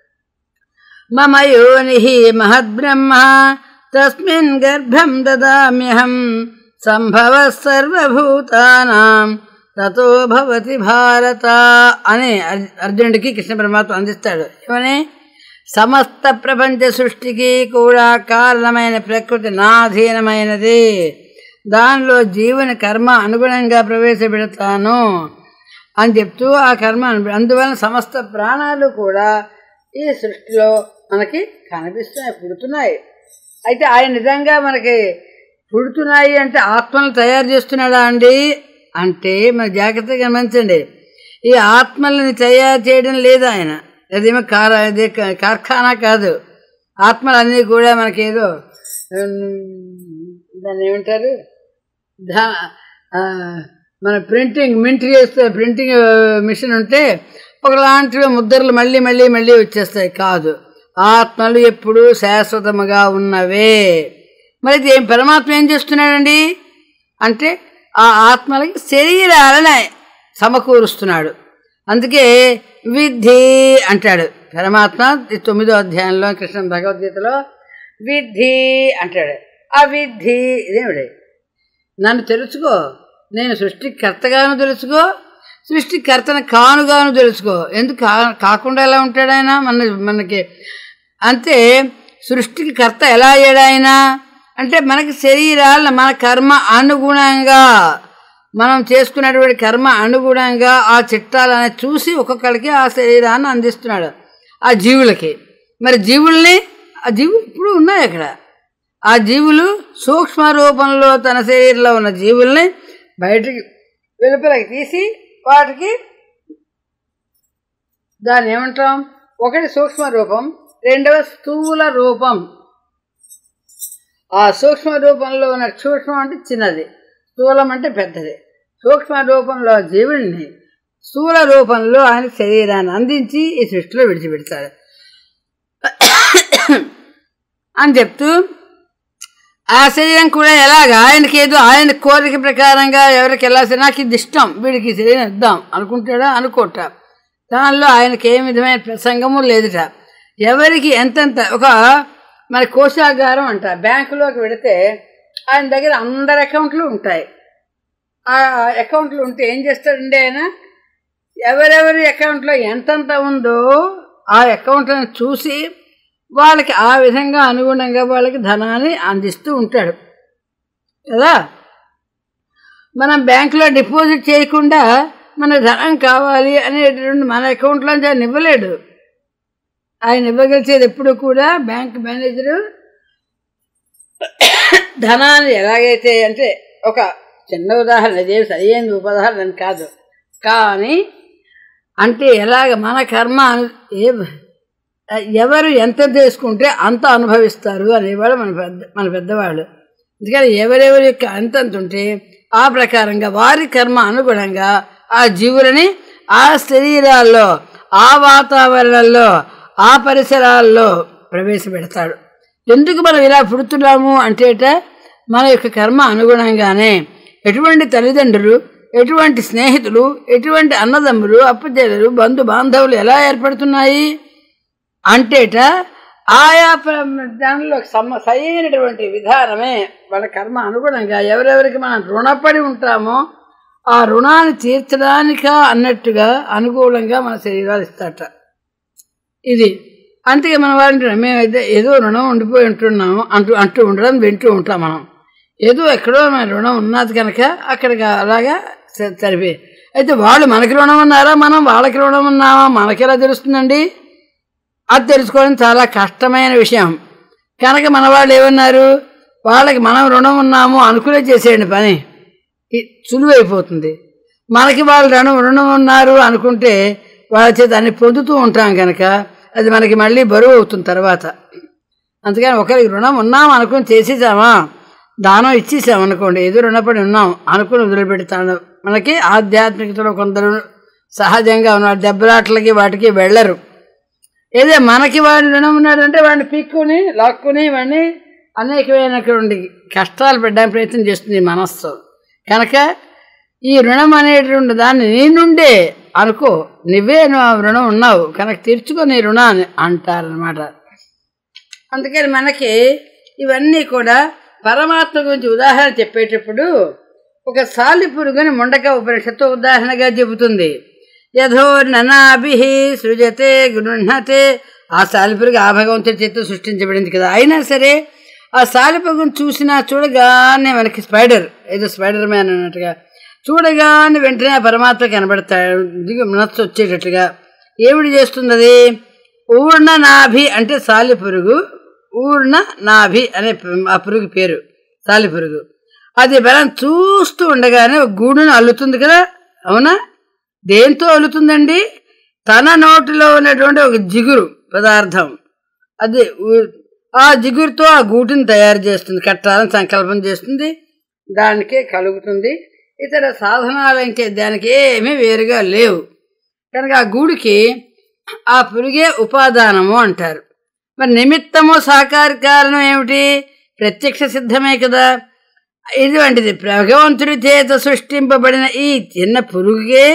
మమ యోని మహద్బ్రహ్మ తస్మిన్ గర్భం దదామ్యహం సంభవ సర్వభూతానాం తతో భవతి భారత అని అర్- అర్జునుడికి కృష్ణ పరమాత్మ అందిస్తాడు ఏమని సమస్త ప్రపంచ సృష్టికి కూడా కారణమైన ప్రకృతి నాధీనమైనది దానిలో జీవుని కర్మ అనుగుణంగా ప్రవేశపెడతాను అని చెప్తూ ఆ కర్మ అను- అందువలన సమస్త ప్రాణాలు కూడా ఈ సృష్టిలో మనకి కనిపిస్తున్నాయి పుడుతున్నాయి అయితే ఆయన నిజంగా మనకి పుడుతున్నాయి అంటే ఆత్మలు తయారు చేస్తున్నాడా అండి అంటే మన జాగ్రత్తగా గమనించండి ఈ ఆత్మల్ని తయారు చేయడం లేదు ఆయన అదేమో కార అదే కా- కార్ఖానా కాదు ఆత్మలన్నీ కూడా మనకేదో ఉమ్, దాన్ని ఏమంటారు దా ఆ, మన ప్రింటింగ్ మింట్ చేస్తే ప్రింటింగ్ మిషన్ ఉంటే ఒకలాంటి ముద్రలు మళ్ళీ మళ్ళీ మళ్ళీ వచ్చేస్తాయి కాదు ఆత్మలు ఎప్పుడూ శాశ్వతముగా ఉన్నవే మరి ఇది ఏం పరమాత్మ ఏం చేస్తున్నాడండి అంటే ఆ ఆత్మలకి శరీరాలని సమకూరుస్తున్నాడు అందుకే విద్ధి అంటాడు పరమాత్మ ఈ తొమ్మిదో అధ్యాయంలో కృష్ణ భగవద్గీతలో విద్ధి అంటాడు ఆ విద్ధి ఇదేమిటి నన్ను తెలుసుకో నేను సృష్టికర్తగాను తెలుసుకో సృష్టికర్తను కానుగాను తెలుసుకో ఎందుకు కా కాకుండా ఎలా ఉంటాడు ఆయన మన మనకి అంతే సృష్టికి కర్త ఎలా అయ్యాడు ఆయన అంటే మనకి శరీరాలను మన కర్మ అనుగుణంగా మనం చేసుకున్నటువంటి కర్మ అనుగుణంగా ఆ చిట్టాలని చూసి ఒక్కొక్కడికి ఆ శరీరాన్ని అందిస్తున్నాడు ఆ జీవులకి మరి జీవుల్ని ఆ జీవులు ఇప్పుడు ఉన్నాయి అక్కడ ఆ జీవులు సూక్ష్మ రూపంలో తన శరీరంలో ఉన్న జీవుల్ని బయటికి వెలుపలకి తీసి వాటికి దాన్ని ఏమంటాం ఒకటి సూక్ష్మ రూపం రెండవ స్థూల రూపం ఆ సూక్ష్మ రూపంలో ఉన్న సూక్ష్మం అంటే చిన్నది స్థూలం అంటే పెద్దది సూక్ష్మ రూపంలో జీవుల్ని స్థూల రూపంలో ఆయన శరీరాన్ని అందించి ఈ సృష్టిలో విడిచిపెడతాడు అని చెప్తూ ఆ శరీరం కూడా ఎలాగా ఆయనకి ఏదో ఆయన కోరిక ప్రకారంగా ఎవరికి ఎలా సరే నాకు ఇది ఇష్టం వీడికి ఈ శరీరం ఇద్దాం అనుకుంటాడా అనుకోట దానిలో ఆయనకి ఏ విధమైన ప్రసంగము లేదుట ఎవరికి ఎంతెంత ఒక మన కోశాగారం అంట బ్యాంకులోకి వెడితే ఆయన దగ్గర అందరి అకౌంట్లు ఉంటాయి ఆ అకౌంట్లు ఉంటే ఏం చేస్తాడండి ఆయన ఎవరెవరి అకౌంట్లో ఎంతెంత ఉందో ఆ అకౌంట్లను చూసి వాళ్ళకి ఆ విధంగా అనుగుణంగా వాళ్ళకి ధనాన్ని అందిస్తూ ఉంటాడు కదా మనం బ్యాంకులో డిపాజిట్ చేయకుండా మన ధనం కావాలి అనేటువంటి మన అకౌంట్లో ఆయన ఇవ్వలేడు ఆయన ఇవ్వగలిచేది ఎప్పుడు కూడా బ్యాంక్ మేనేజరు ధనాన్ని ఎలాగైతే అంటే ఒక చిన్న ఉదాహరణ ఇదే సరైన ఉదాహరణ కాదు కానీ అంటే ఎలాగ మన కర్మ అను- ఏ ఎవరు ఎంత చేసుకుంటే అంత అనుభవిస్తారు అనేవాళ్ళు మన పెద్ద మన పెద్దవాళ్ళు ఎందుకని ఎవరెవరి యొక్క అంతంత ఉంటే ఆ ప్రకారంగా వారి కర్మ అనుగుణంగా ఆ జీవులని ఆ శరీరాల్లో ఆ వాతావరణంలో ఆ పరిసరాల్లో ప్రవేశపెడతాడు ఎందుకు మనం ఇలా పుడుతున్నాము అంటేట మన యొక్క కర్మ అనుగుణంగానే ఎటువంటి తల్లిదండ్రులు ఎటువంటి స్నేహితులు ఎటువంటి అన్నదమ్ములు అప్పచెల్లెలు బంధు బాంధవులు ఎలా ఏర్పడుతున్నాయి అంటేట ఆయా ప్ర- దానిలో సమ సరైనటువంటి విధానమే మన కర్మ అనుగుణంగా ఎవరెవరికి మనం రుణపడి ఉంటామో ఆ రుణాన్ని తీర్చడానిక అన్నట్టుగా అనుకూలంగా మన శరీరాలు ఇస్తాట ఇది అందుకే మన వాళ్ళు మేమైతే ఏదో రుణం ఉండిపోయి ఉంటున్నాము అంటూ అంటూ ఉండడం వింటూ ఉంటాం మనం ఏదో ఎక్కడో మన రుణం ఉన్నది కనుక అక్కడికి అలాగా స- సరిపోయి అయితే వాళ్ళు మనకి రుణం ఉన్నారా మనం వాళ్ళకి రుణం ఉన్నామా మనకెలా తెలుస్తుందండి అది తెలుసుకోవడం చాలా కష్టమైన విషయం కనుక మన వాళ్ళు ఏమన్నారు వాళ్ళకి మనం రుణం ఉన్నాము అనుకునే చేసేయండి పని ఇ- సులువైపోతుంది మనకి వాళ్ళు రుణం రుణం ఉన్నారు అనుకుంటే వాళ్ళ చేత అన్ని పొందుతూ ఉంటాం కనుక అది మనకి మళ్ళీ బరువు అవుతుంది తర్వాత అందుకని ఒకరికి రుణం ఉన్నాం అనుకుని చేసేసామా దానం ఇచ్చేసాం అనుకోండి ఏదో రుణపడి ఉన్నాం అనుకుని వదిలిపెడతాను మనకి ఆధ్యాత్మికతలో కొందరు సహజంగా ఉన్నారు దెబ్బలాట్లకి వాటికి వెళ్ళరు ఏదో మనకి వాడిని రుణం ఉన్నాడంటే వాడిని పీక్కుని లాక్కుని వాడిని అనేకమైనటువంటి కష్టాలు పెట్టడానికి ప్రయత్నం చేస్తుంది ఈ మనస్సు కనుక ఈ రుణం అనేటువంటి దాన్ని నీ నుండే అనుకో నువ్వే నువ్వు ఆ రుణం ఉన్నావు కనుక తీర్చుకో నీ రుణాన్ని అంటారనమాట అందుకని మనకి ఇవన్నీ కూడా పరమాత్మ గురించి ఉదాహరణ చెప్పేటప్పుడు ఒక సాలి పురుగుని ముండక ఉపనిషత్తు ఉదాహరణగా చెబుతుంది యథో ననాభి సృజతే గృహతే ఆ సాలిపురుగు ఆ భగవంతుడి చేత సృష్టించబడింది కదా అయినా సరే ఆ సాలిపురుగును చూసినా చూడగానే మనకి స్పైడర్ ఏదో స్పైడర్ మ్యాన్ అన్నట్టుగా చూడగానే వెంటనే ఆ పరమాత్మ కనబడతాడు దిగు మనస్సు వచ్చేటట్టుగా ఏమిటి చేస్తుంది అది ఊర్ణ నాభి అంటే సాలి పురుగు ఊర్ణ నాభి అనే ప- ఆ పురుగు పేరు సాలి పురుగు అది బలం చూస్తూ ఉండగానే ఒక గూడును అల్లుతుంది కదా అవునా దేంతో అల్లుతుందండి తన నోటిలో ఉన్నటువంటి ఒక జిగురు పదార్థం అది ఊ- ఆ జిగురుతో ఆ గూటిని తయారు చేస్తుంది కట్టాలని సంకల్పం చేస్తుంది దానికే కలుగుతుంది ఇతర సాధనాలు ఇంకే దానికి ఏమీ వేరుగా లేవు కనుక ఆ గూడికి ఆ పురుగే ఉపాదానము అంటారు మరి నిమిత్తము సాకార కారణం ఏమిటి ప్రత్యక్ష సిద్ధమే కదా ఇటువంటిది భగవంతుడి చేత సృష్టింపబడిన ఈ చిన్న పురుగుకే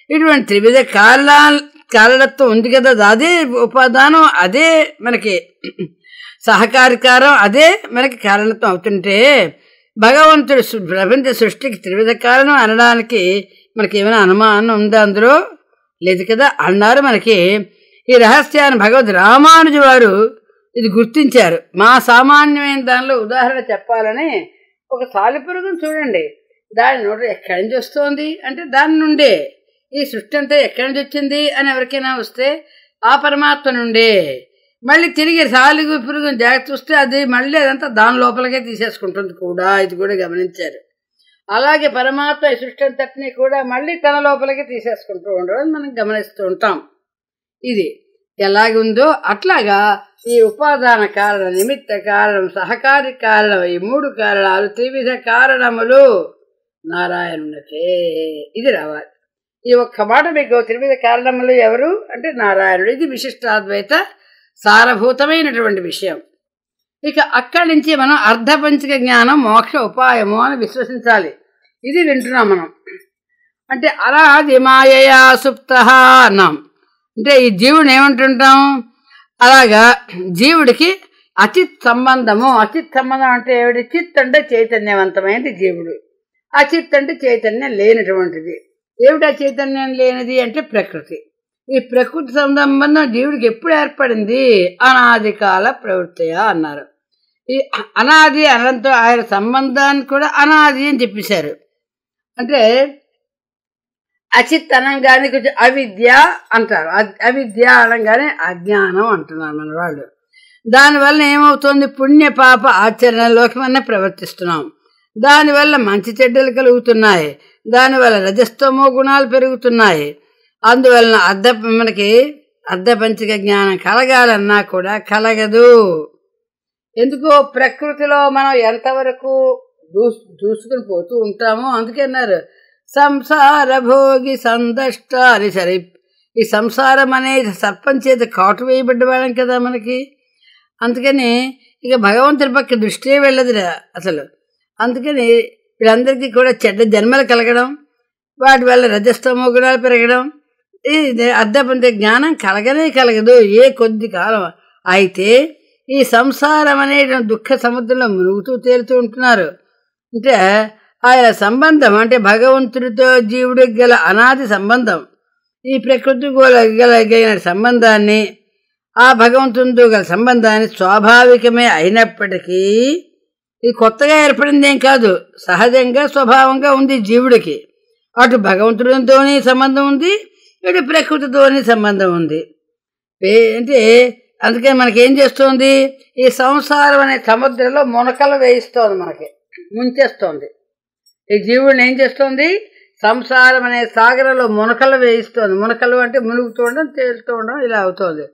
ఇటువంటి త్రివిధ కారణ కారణత్వం ఉంది కదా అదే ఉపాదానం అదే మనకి సహకారికారం అదే మనకి కారణత్వం అవుతుంటే భగవంతుడు సృ- ప్రపంచ సృష్టికి త్రివిధ కారణం అనడానికి మనకి ఏమైనా అనుమానం ఉందా అందులో లేదు కదా అన్నారు మనకి ఈ రహస్యాన్ని భగవద్ రామానుజు వారు ఇది గుర్తించారు మా సామాన్యమైన దానిలో ఉదాహరణ చెప్పాలని ఒక సాలిపురుగును చూడండి దాని నోట ఎక్కడి నుంచి వస్తోంది అంటే దాని నుండే ఈ సృష్టి అంతా ఎక్కడి నుంచి వచ్చింది అని ఎవరికైనా వస్తే ఆ పరమాత్మ నుండే మళ్ళీ తిరిగి సాలిగు పురుగుని జాగ్రత్త చూస్తే అది మళ్ళీ అదంతా దాని లోపలికే తీసేసుకుంటుంది కూడా ఇది కూడా గమనించారు అలాగే పరమాత్మ ఈ సృష్టి అంతటిని కూడా మళ్ళీ తన లోపలికి తీసేసుకుంటూ ఉండడం మనం గమనిస్తూ ఉంటాం ఇది ఎలాగుందో అట్లాగా ఈ ఉపాదాన కారణ నిమిత్త కారణం సహకారి కారణం ఈ మూడు కారణాలు త్రివిధ కారణములు నారాయణునికే ఇది రావాలి ఈ ఒక్క మాట మీకు త్రివిధ కారణములు ఎవరు అంటే నారాయణుడు ఇది విశిష్టాద్వైత సారభూతమైనటువంటి విషయం ఇక అక్కడి నుంచి మనం అర్ధపంచక జ్ఞానం మోక్ష ఉపాయము అని విశ్వసించాలి ఇది వింటున్నాం మనం అంటే అనాది మాయయా సుప్త అన్నాం అంటే ఈ జీవుని ఏమంటుంటాం అలాగా జీవుడికి అచిత్ సంబంధము అచిత్ సంబంధం అంటే ఏమిటి చిత్ అంటే చైతన్యవంతమైనది జీవుడు అచిత్ అంటే చైతన్యం లేనటువంటిది ఏమిటా చైతన్యం లేనిది అంటే ప్రకృతి ఈ ప్రకృతి సంబంధం జీవుడికి ఎప్పుడు ఏర్పడింది అనాది కాల ప్రవృత్తయ అన్నారు ఈ అనాది అనంతో ఆయన సంబంధాన్ని కూడా అనాది అని చెప్పేశారు అంటే అచిత్ అనగానే కొంచెం అవిద్య అంటారు అ- అవిద్య అనగానే అజ్ఞానం అంటున్నారు మన వాళ్ళు దానివల్ల ఏమవుతుంది పుణ్య పాప ఆచరణలోకి మనం ప్రవర్తిస్తున్నాం దానివల్ల మంచి చెడ్డలు కలుగుతున్నాయి దానివల్ల రజస్తమో గుణాలు పెరుగుతున్నాయి అందువలన అర్ధ మనకి అర్ధపంచక జ్ఞానం కలగాలన్నా కూడా కలగదు ఎందుకో ప్రకృతిలో మనం ఎంతవరకు దూసు దూసుకుని పోతూ ఉంటామో అందుకే అన్నారు సంసార భోగి సందష్ట అని సరే ఈ సంసారం అనేది సర్పం చేత కాటు వేయబడ్డ వాళ్ళం కదా మనకి అందుకని ఇక భగవంతుడి పక్క దృష్టియే వెళ్ళదురా అసలు అందుకని వీళ్ళందరికీ కూడా చెడ్డ జన్మలు కలగడం వాటి వల్ల రజస్తమో గుణాలు పెరగడం ఇది అర్థపంచ జ్ఞానం కలగనే కలగదు ఏ కొద్ది కాలం అయితే ఈ సంసారం అనే దుఃఖ సముద్రంలో మునుగుతూ తేలుతూ ఉంటున్నారు అంటే ఆయన సంబంధం అంటే భగవంతుడితో జీవుడికి గల అనాది సంబంధం ఈ ప్రకృతి గల గల సంబంధాన్ని ఆ భగవంతునితో గల సంబంధాన్ని స్వాభావికమే అయినప్పటికీ ఇది కొత్తగా ఏర్పడింది ఏం కాదు సహజంగా స్వభావంగా ఉంది జీవుడికి అటు భగవంతుడితోని సంబంధం ఉంది ఇటు ప్రకృతితోని సంబంధం ఉంది ఏ- అంటే అందుకని మనకేం చేస్తుంది ఈ సంసారం అనే సముద్రంలో మునకలు వేయిస్తోంది మనకి ముంచేస్తోంది ఈ జీవుడిని ఏం చేస్తుంది సంసారం అనే సాగరంలో మునకలు వేయిస్తోంది మునకలు అంటే మునుగుతూ ఉండడం తేలుతూ ఉండడం ఇలా అవుతోంది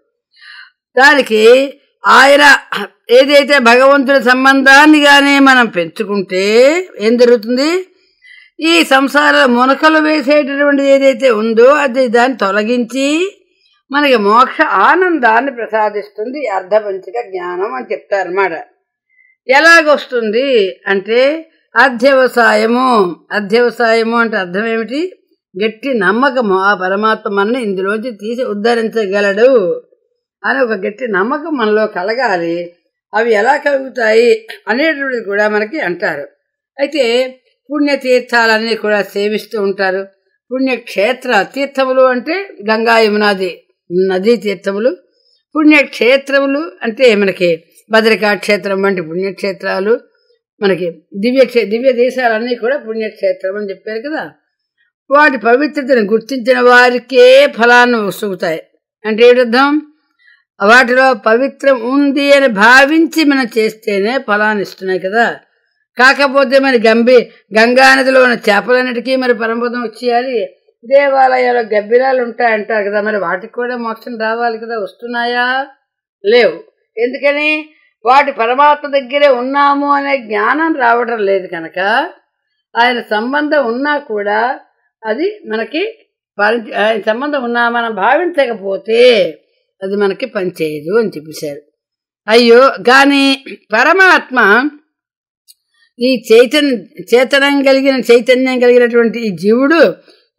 దానికి ఆయన ఏదైతే భగవంతుడి సంబంధాన్ని కానీ మనం పెంచుకుంటే ఏం జరుగుతుంది ఈ సంసార మునకలు వేసేటటువంటిది ఏదైతే ఉందో అది దాన్ని తొలగించి మనకి మోక్ష ఆనందాన్ని ప్రసాదిస్తుంది ఈ అర్ధపంచక జ్ఞానం అని చెప్తారన్నమాట ఎలాగొస్తుంది అంటే అధ్యవసాయము అధ్యవసాయము అంటే అర్థం ఏమిటి గట్టి నమ్మకము ఆ పరమాత్మ మనని ఇందులోంచి తీసి ఉద్ధరించగలడు అని ఒక గట్టి నమ్మకం మనలో కలగాలి అవి ఎలా కలుగుతాయి అనేటువంటిది కూడా మనకి అంటారు అయితే పుణ్యతీర్థాలన్నీ కూడా సేవిస్తూ ఉంటారు పుణ్యక్షేత్ర తీర్థములు అంటే గంగా యమునాది నదీ తీర్థములు పుణ్యక్షేత్రములు అంటే మనకి భద్రకా క్షేత్రం వంటి పుణ్యక్షేత్రాలు మనకి దివ్య క్షే దివ్య దేశాలన్నీ కూడా పుణ్యక్షేత్రం అని చెప్పారు కదా వాటి పవిత్రతను గుర్తించిన వారికే ఫలాన్ని వసుకుతాయి అంటే ఏంటి అర్థం వాటిలో పవిత్రం ఉంది అని భావించి మనం చేస్తేనే ఫలాన్ని ఇస్తున్నాయి కదా కాకపోతే మరి గంభీ గంగా నదిలో ఉన్న చేపలన్నిటికీ మరి పరమపదం వచ్చేయాలి దేవాలయాల్లో గబ్బిలాలు ఉంటాయంటారు కదా మరి వాటికి కూడా మోక్షం రావాలి కదా వస్తున్నాయా లేవు ఎందుకని వాటి పరమాత్మ దగ్గరే ఉన్నాము అనే జ్ఞానం రావడం లేదు కనుక ఆయన సంబంధం ఉన్నా కూడా అది మనకి పరి- ఆయన సంబంధం ఉన్నా మనం భావించకపోతే అది మనకి పనిచేయదు అని చెప్పేశారు అయ్యో కానీ పరమాత్మ ఈ చైతన్య చేతనం కలిగిన చైతన్యం కలిగినటువంటి ఈ జీవుడు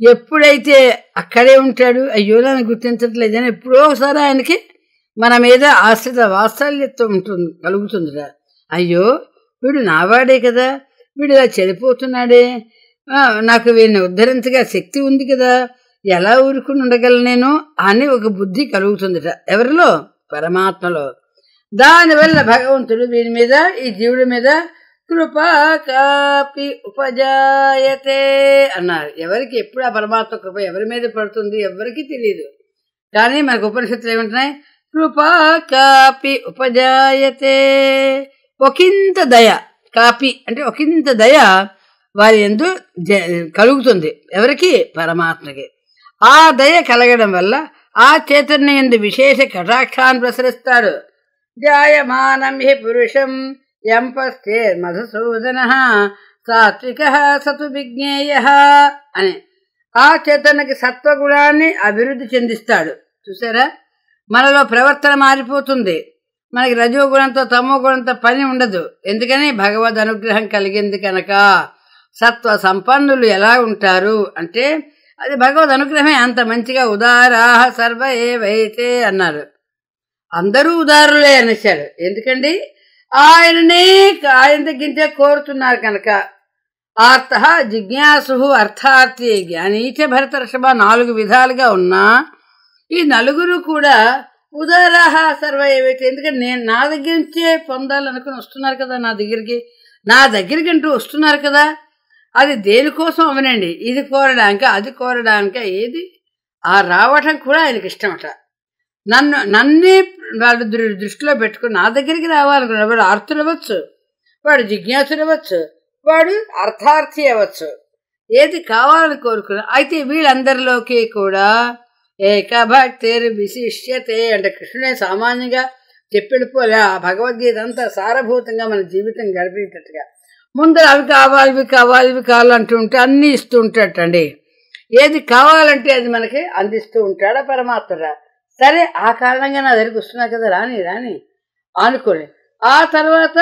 ఎప్పుడైతే అక్కడే ఉంటాడు అయ్యో నన్ను గుర్తించట్లేదని ఎప్పుడో ఒకసారి ఆయనకి మన మీద ఆశ్రిత వాత్సల్యత్వం ఉంటుంది కలుగుతుందిరా అయ్యో వీడు నావాడే కదా వీడు ఇలా చెడిపోతున్నాడే ఆ, నాకు వీడిని ఉద్ధరించగా శక్తి ఉంది కదా ఎలా ఊరుకుని ఉండగలను నేను అని ఒక బుద్ధి కలుగుతుందిట ఎవరిలో పరమాత్మలో దానివల్ల భగవంతుడు వీరి మీద ఈ జీవుడి మీద కృపా కాపి ఉపజాయతే అన్నారు ఎవరికి ఎప్పుడు ఆ పరమాత్మ కృప ఎవరి మీద పడుతుంది ఎవరికి తెలియదు కానీ మనకు ఉపనిషత్తులు ఏమంటున్నాయి కృపా కాపి ఉపజాయతే ఒకంత దయ కాపి అంటే ఒకంత దయ వారి ఎందు జ- కలుగుతుంది ఎవరికి పరమాత్మకి ఆ దయ కలగడం వల్ల ఆ చైతన్య ఎందు విశేష కటాక్షాన్ని ప్రసరిస్తాడు జాయమానం హి పురుషం ఎంపస్తే మధుసూదన సాత్విక సతు విజ్ఞేయ అని ఆ చైతన్యకి సత్వగుణాన్ని అభివృద్ధి చెందిస్తాడు చూసారా మనలో ప్రవర్తన మారిపోతుంది మనకి రజో గుణంతో తమో గుణంతో పని ఉండదు ఎందుకని భగవద్ అనుగ్రహం కలిగింది కనుక సత్వ సంపన్నులు ఎలా ఉంటారు అంటే అది భగవద్ అనుగ్రహమే అంత మంచిగా ఉదారాహ సర్వ ఏవైతే అన్నారు అందరూ ఉదారులే అనేశాడు ఎందుకండి ఆయననే ఆయన తగ్గించే కోరుతున్నారు కనుక ఆర్త జిజ్ఞాసు అర్థార్థి జ్ఞానీచ భరతర్షభ నాలుగు విధాలుగా ఉన్నా ఈ నలుగురు కూడా ఉదారాహ సర్వ ఏవైతే ఎందుకంటే నేను నా దగ్గర నుంచే పొందాలనుకుని వస్తున్నారు కదా నా దగ్గరికి నా దగ్గరికి అంటూ వస్తున్నారు కదా అది దేనికోసం అవనండి ఇది కోరడానిక అది కోరడానిక ఏది ఆ రావటం కూడా ఆయనకి ఇష్టమట నన్ను నన్నే వాళ్ళు దృ- దృష్టిలో పెట్టుకుని నా దగ్గరికి రావాలనుకున్నాడు వాడు ఆర్తులు అవ్వచ్చు వాడు జిజ్ఞాసులు అవ్వచ్చు వాడు అర్థార్థి అవ్వచ్చు ఏది కావాలని కోరుకున్నా అయితే వీళ్ళందరిలోకి కూడా ఏకభక్తిర్ విశిష్యతే అంటే కృష్ణుడే సామాన్యంగా చెప్పిడిపోలే ఆ భగవద్గీత అంతా సారభూతంగా మన జీవితం గడిపేటట్టుగా ముందర అవి కావాలి ఇవి కావాలి ఇవి కావాలి అంటూ ఉంటే అన్నీ ఇస్తూ ఉంటాటండి ఏది కావాలంటే అది మనకి అందిస్తూ ఉంటాడా పరమాత్మరా సరే ఆ కారణంగా నా దగ్గరికి వస్తున్నా కదా రాని రాని అనుకోని ఆ తర్వాత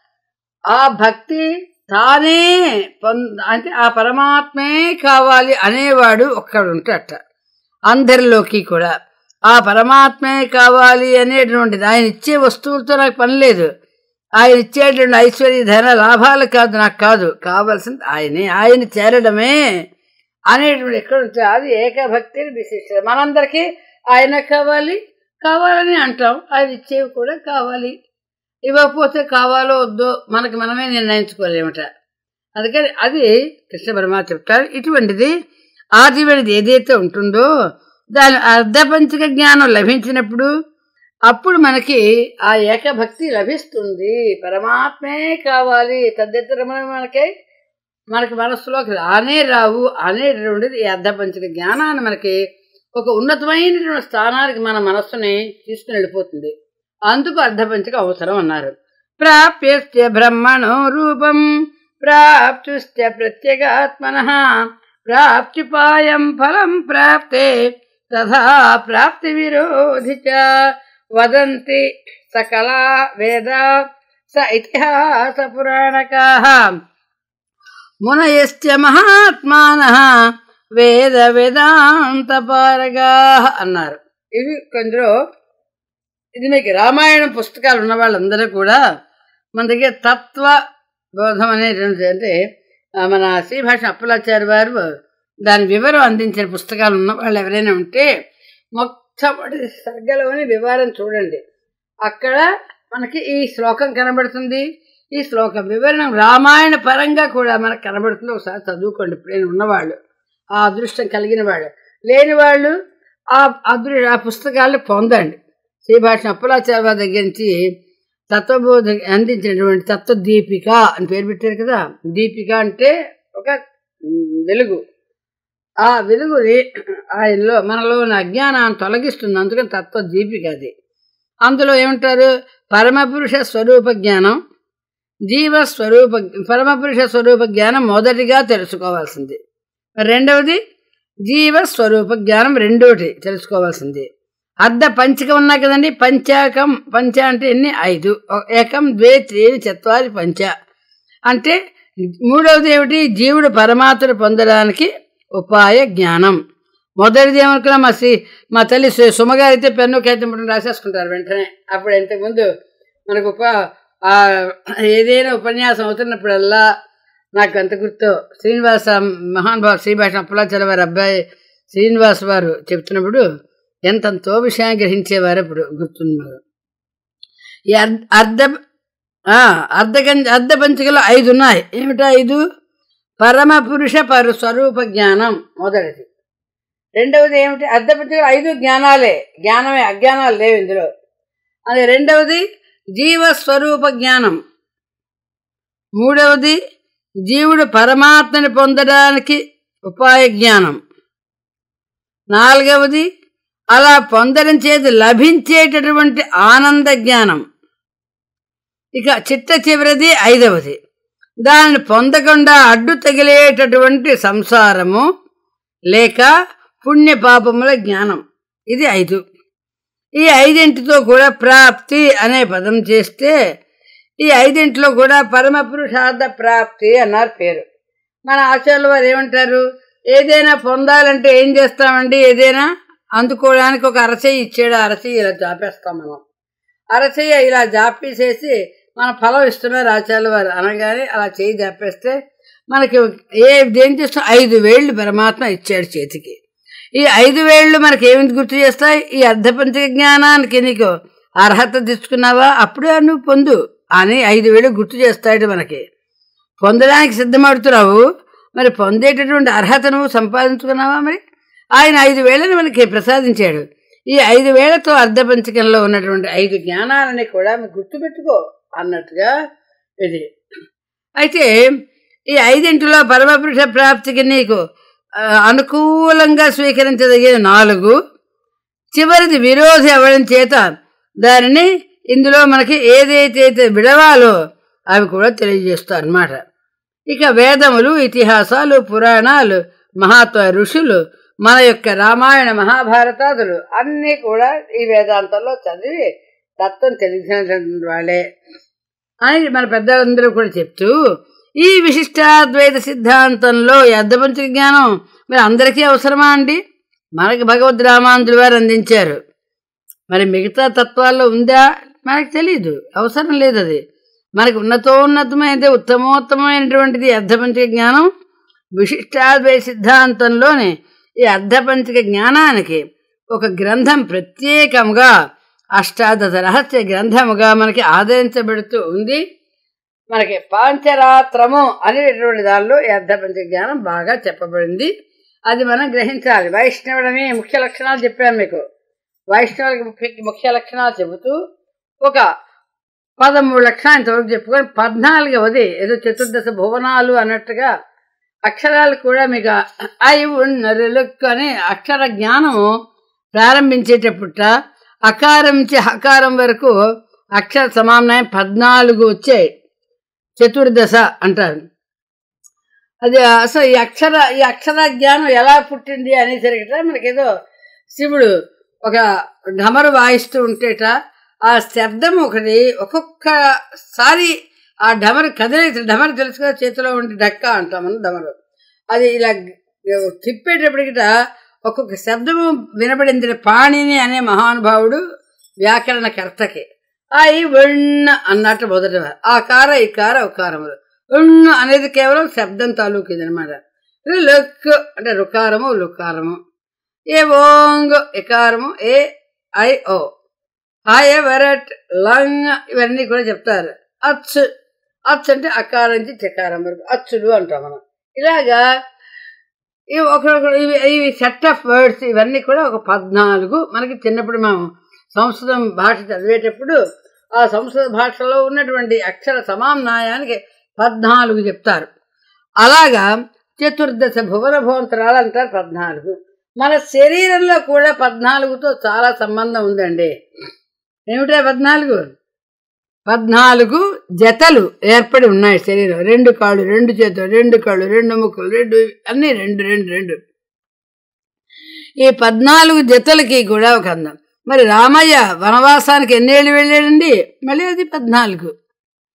ఆ భక్తి తానే పొంద అంటే ఆ పరమాత్మే కావాలి అనేవాడు ఒక్కడు ఉంటాడట అందరిలోకి కూడా ఆ పరమాత్మే కావాలి అనేటువంటిది ఆయన ఇచ్చే వస్తువులతో నాకు పని లేదు ఆయన ఇచ్చేటువంటి ఐశ్వర్య ధన లాభాలు కాదు నాకు కాదు కావాల్సింది ఆయనే ఆయన చేరడమే అనేటువంటి ఎక్కడ ఉంటుంది అది ఏకభక్తి విశిష్ట మనందరికీ ఆయన కావాలి కావాలని అంటాం ఆయన ఇచ్చేవి కూడా కావాలి ఇవ్వకపోతే కావాలో వద్దో మనకి మనమే నిర్ణయించుకోలేమట అందుకని అది కృష్ణ పరమా చెప్తారు ఇటువంటిది ఆదివనిది ఏదైతే ఉంటుందో దాని అర్ధపంచక జ్ఞానం లభించినప్పుడు అప్పుడు మనకి ఆ ఏకభక్తి లభిస్తుంది పరమాత్మే కావాలి తదితరమైన మనకి మనకి మనస్సులోకి రానే రావు అనేటువంటిది ఈ అర్ధపంచక జ్ఞానాన్ని మనకి ఒక ఉన్నతమైనటువంటి స్థానానికి మన మనస్సుని తీసుకుని వెళ్ళిపోతుంది అందుకు అర్ధపంచక అవసరం అన్నారు ప్రాప్యస్య బ్రహ్మణో రూపం ప్రాప్తుశ్చ ప్రత్యేగాత్మన ప్రాప్తిపాయం ఫలం ప్రాప్తే తథా ప్రాప్తి విరోధి చ వదంతి సకలా వేద స ఇతిహాస పురాణకా మునయశ్చ మహాత్మాన వేద వేదాంత పారగా అన్నారు ఇవి కొందరు ఇది మీకు రామాయణం పుస్తకాలు ఉన్న వాళ్ళందరూ కూడా మన దగ్గర తత్వ బోధం అనేటువంటి అంటే ఆ, మన శ్రీభాష అప్పలాచారి వారు దాని వివరం అందించిన పుస్తకాలు ఉన్న వాళ్ళు ఎవరైనా ఉంటే మొట్టమొదటి సర్గలోని వివరం చూడండి అక్కడ మనకి ఈ శ్లోకం కనబడుతుంది ఈ శ్లోకం వివరణం రామాయణ పరంగా కూడా మనకు కనబడుతుంది ఒకసారి చదువుకోండి ఇప్పుడు ఉన్నవాళ్ళు ఆ అదృష్టం కలిగిన వాళ్ళు లేని వాళ్ళు ఆ అదృ ఆ పుస్తకాలు పొందండి శ్రీభాషణ అప్పలాచార్య వారి దగ్గర నుంచి తత్వబోధ అందించినటువంటి తత్వ దీపిక అని పేరు పెట్టారు కదా దీపిక అంటే ఒక ఉమ్, వెలుగు ఆ వెలుగుని ఆయనలో మనలో ఉన్న అజ్ఞానాన్ని తొలగిస్తుంది అందుకని తత్వ దీపిక అది అందులో ఏమంటారు పరమపురుష స్వరూప జ్ఞానం జీవ స్వరూప పరమపురుష స్వరూప జ్ఞానం మొదటిగా తెలుసుకోవాల్సింది రెండవది జీవ స్వరూప జ్ఞానం రెండోటి తెలుసుకోవాల్సింది అర్ధ పంచకం ఉన్నాయి కదండి పంచాకం పంచ అంటే ఎన్ని ఐదు ఒక- ఏకం ద్వే త్రీని చత్వారి పంచ అంటే మూడవది ఏమిటి జీవుడు పరమాత్మను పొందడానికి ఉపాయ జ్ఞానం మొదటిది ఏమనుకున్నా మా శ్రీ మా తల్లి సు- సుమగారు అయితే పెన్ను కాగితం పట్టుకుని రాసేసుకుంటారు వెంటనే అప్పుడు ఇంతకుముందు మనకు ఉప ఆ ఏదైనా ఉపన్యాసం అవుతున్నప్పుడల్లా నాకు అంత గుర్తు శ్రీనివాస మహానుభావ శ్రీభాషణ అప్పలాచార్య వారి అబ్బాయి శ్రీనివాస్ వారు చెప్తున్నప్పుడు ఎంతంతో విషయాన్ని గ్రహించేవారు అప్పుడు గుర్తున్నారు ఈ అర్ధ అర్ధ ఆ, అర్ధగంజ అర్ధ పంచికలో ఐదు ఉన్నాయి ఏమిటా ఐదు పరమ పురుష పరు స్వరూప జ్ఞానం మొదటిది రెండవది ఏమిటి అర్ధ పంచికలో ఐదు జ్ఞానాలే జ్ఞానమే అజ్ఞానాలు లేవు ఇందులో అది రెండవది జీవస్వరూప జ్ఞానం మూడవది జీవుడు పరమాత్మని పొందడానికి ఉపాయ జ్ఞానం నాలుగవది అలా పొందడం చేతి లభించేటటువంటి ఆనంద జ్ఞానం ఇక చిట్ట చివరిది ఐదవది దానిని పొందకుండా అడ్డు తగిలేటటువంటి సంసారము లేక పుణ్య పాపముల జ్ఞానం ఇది ఐదు ఈ ఐదింటితో కూడా ప్రాప్తి అనే పదం చేస్తే ఈ ఐదింటిలో కూడా పరమ పురుషార్థ ప్రాప్తి అన్నారు పేరు మన ఆచార్యుల వారు ఏమంటారు ఏదైనా పొందాలంటే ఏం చేస్తామండి ఏదైనా అందుకోవడానికి ఒక అరచేయి ఇచ్చాడు ఆ అరచేయి ఇలా జాపేస్తాం మనం అరచేయ ఇలా జాపేసేసి మన ఫలం ఇస్తున్నారు ఆచార్యుల వారు అనగానే అలా చేయి జాపేస్తే మనకి ఏ దేం చేస్తున్నా ఐదు వేళ్ళు పరమాత్మ ఇచ్చాడు చేతికి ఈ ఐదు వేళ్ళు మనకి ఏమిటి గుర్తు చేస్తాయి ఈ అర్ధపంచక జ్ఞానానికి నీకు అర్హత తెచ్చుకున్నావా అప్పుడే నువ్వు పొందు అని ఐదు వేలు గుర్తు చేస్తాడు మనకి పొందడానికి సిద్ధమవుతున్నావు మరి పొందేటటువంటి అర్హత నువ్వు సంపాదించుకున్నావా మరి ఆయన ఐదు వేలను మనకి ప్రసాదించాడు ఈ ఐదు వేలతో అర్ధపంచకంలో ఉన్నటువంటి ఐదు జ్ఞానాలని కూడా మీరు గుర్తుపెట్టుకో అన్నట్టుగా ఇది అయితే ఈ ఐదింటిలో పరమపురుష ప్రాప్తికి నీకు ఆ, అనుకూలంగా స్వీకరించదగిన నాలుగు చివరిది విరోధి అవ్వడం చేత దానిని ఇందులో మనకి ఏదైతే విడవాలో అవి కూడా తెలియజేస్తారు అన్నమాట ఇక వేదములు ఇతిహాసాలు పురాణాలు మహాత్వ ఋషులు మన యొక్క రామాయణ మహాభారతాదులు అన్నీ కూడా ఈ వేదాంతంలో చదివి తత్వం తెలిసినటువంటి వాళ్ళే అని మన పెద్దలందరూ కూడా చెప్తూ ఈ విశిష్టాద్వైత సిద్ధాంతంలో ఈ అర్ధపంచ జ్ఞానం మరి అందరికీ అవసరమా అండి మనకి భగవద్ రామాంధ్రులు వారు అందించారు మరి మిగతా తత్వాల్లో ఉందా మనకు తెలియదు అవసరం లేదు అది మనకు ఉన్నతోన్నతమైనది ఉత్తమోత్తమైనటువంటిది అర్ధపంచక జ్ఞానం విశిష్టాద్వైత సిద్ధాంతంలోని ఈ అర్ధపంచక జ్ఞానానికి ఒక గ్రంథం ప్రత్యేకంగా అష్టాదశ రహస్య గ్రంథముగా మనకి ఆదరించబడుతూ ఉంది మనకి పాంచరాత్రము అనేటువంటి దానిలో ఈ అర్ధపంచ జ్ఞానం బాగా చెప్పబడింది అది మనం గ్రహించాలి వైష్ణవుడని ముఖ్య లక్షణాలు చెప్పాను మీకు వైష్ణవుడికి ముఖ్య ముఖ్య లక్షణాలు చెబుతూ ఒక పదమూడు లక్షణాలు ఇంతవరకు చెప్పుకొని పద్నాలుగవది ఏదో చతుర్దశ భువనాలు అన్నట్టుగా అక్షరాలు కూడా మీకు ఐ ఉన్నరులకు అనే అక్షర జ్ఞానం ప్రారంభించేటప్పుట అకారం నుంచి హకారం వరకు అక్షర సమానాయం పద్నాలుగు వచ్చాయి చతుర్దశ అంటారు అది అసలు ఈ అక్షర ఈ అక్షర జ్ఞానం ఎలా పుట్టింది అనేసరికట మనకేదో శివుడు ఒక ఢమరు వాయిస్తూ ఉంటేట ఆ శబ్దం ఒకటి ఒక్కొక్కసారి ఆ ఢమరు కదిలే ఢమరు తెలుసు కదా చేతిలో ఉండి డక్క అంటాం మనం ఢమరు అది ఇలా తిప్పేటప్పటికిట ఒక్కొక్క శబ్దము వినబడింది పాణిని అనే మహానుభావుడు వ్యాకరణకర్తకి ఆ ఈ వణ్ అన్నట్టు మొదట ఆ కార ఈ కార ఉకారములు ఉణ్ అనేది కేవలం శబ్దం తాలూకు ఇది అనమాట లుక్ అంటే రుకారము లుకారము ఏ ఓంగ్ ఎకారము ఏ ఐ ఓ హాయ్ వరట్ లంగ్ ఇవన్నీ కూడా చెప్తారు అచ్ అచ్ అంటే అకారం నుంచి చకారం వరకు అచ్చులు అంటాం మనం ఇలాగా ఇవి ఒకరొకరు ఇవి ఇవి సెట్ ఆఫ్ వర్డ్స్ ఇవన్నీ కూడా ఒక పద్నాలుగు మనకి చిన్నప్పుడు మేము సంస్కృతం భాష చదివేటప్పుడు ఆ సంస్కృత భాషలో ఉన్నటువంటి అక్షర సమామ్నాయానికి పద్నాలుగు చెప్తారు అలాగా చతుర్దశ భువన భవంతరాలు అంటారు పద్నాలుగు మన శరీరంలో కూడా పద్నాలుగుతో చాలా సంబంధం ఉందండి ఏమిటా పద్నాలుగు పద్నాలుగు జతలు ఏర్పడి ఉన్నాయి శరీరం రెండు కాళ్ళు రెండు చేతులు రెండు కాళ్ళు రెండు ముక్కులు రెండు అన్నీ రెండు రెండు రెండు ఈ పద్నాలుగు జతలకి కూడా ఒక అందం మరి రామయ్య వనవాసానికి ఎన్నేళ్ళు వెళ్ళాడండి మళ్ళీ అది పద్నాలుగు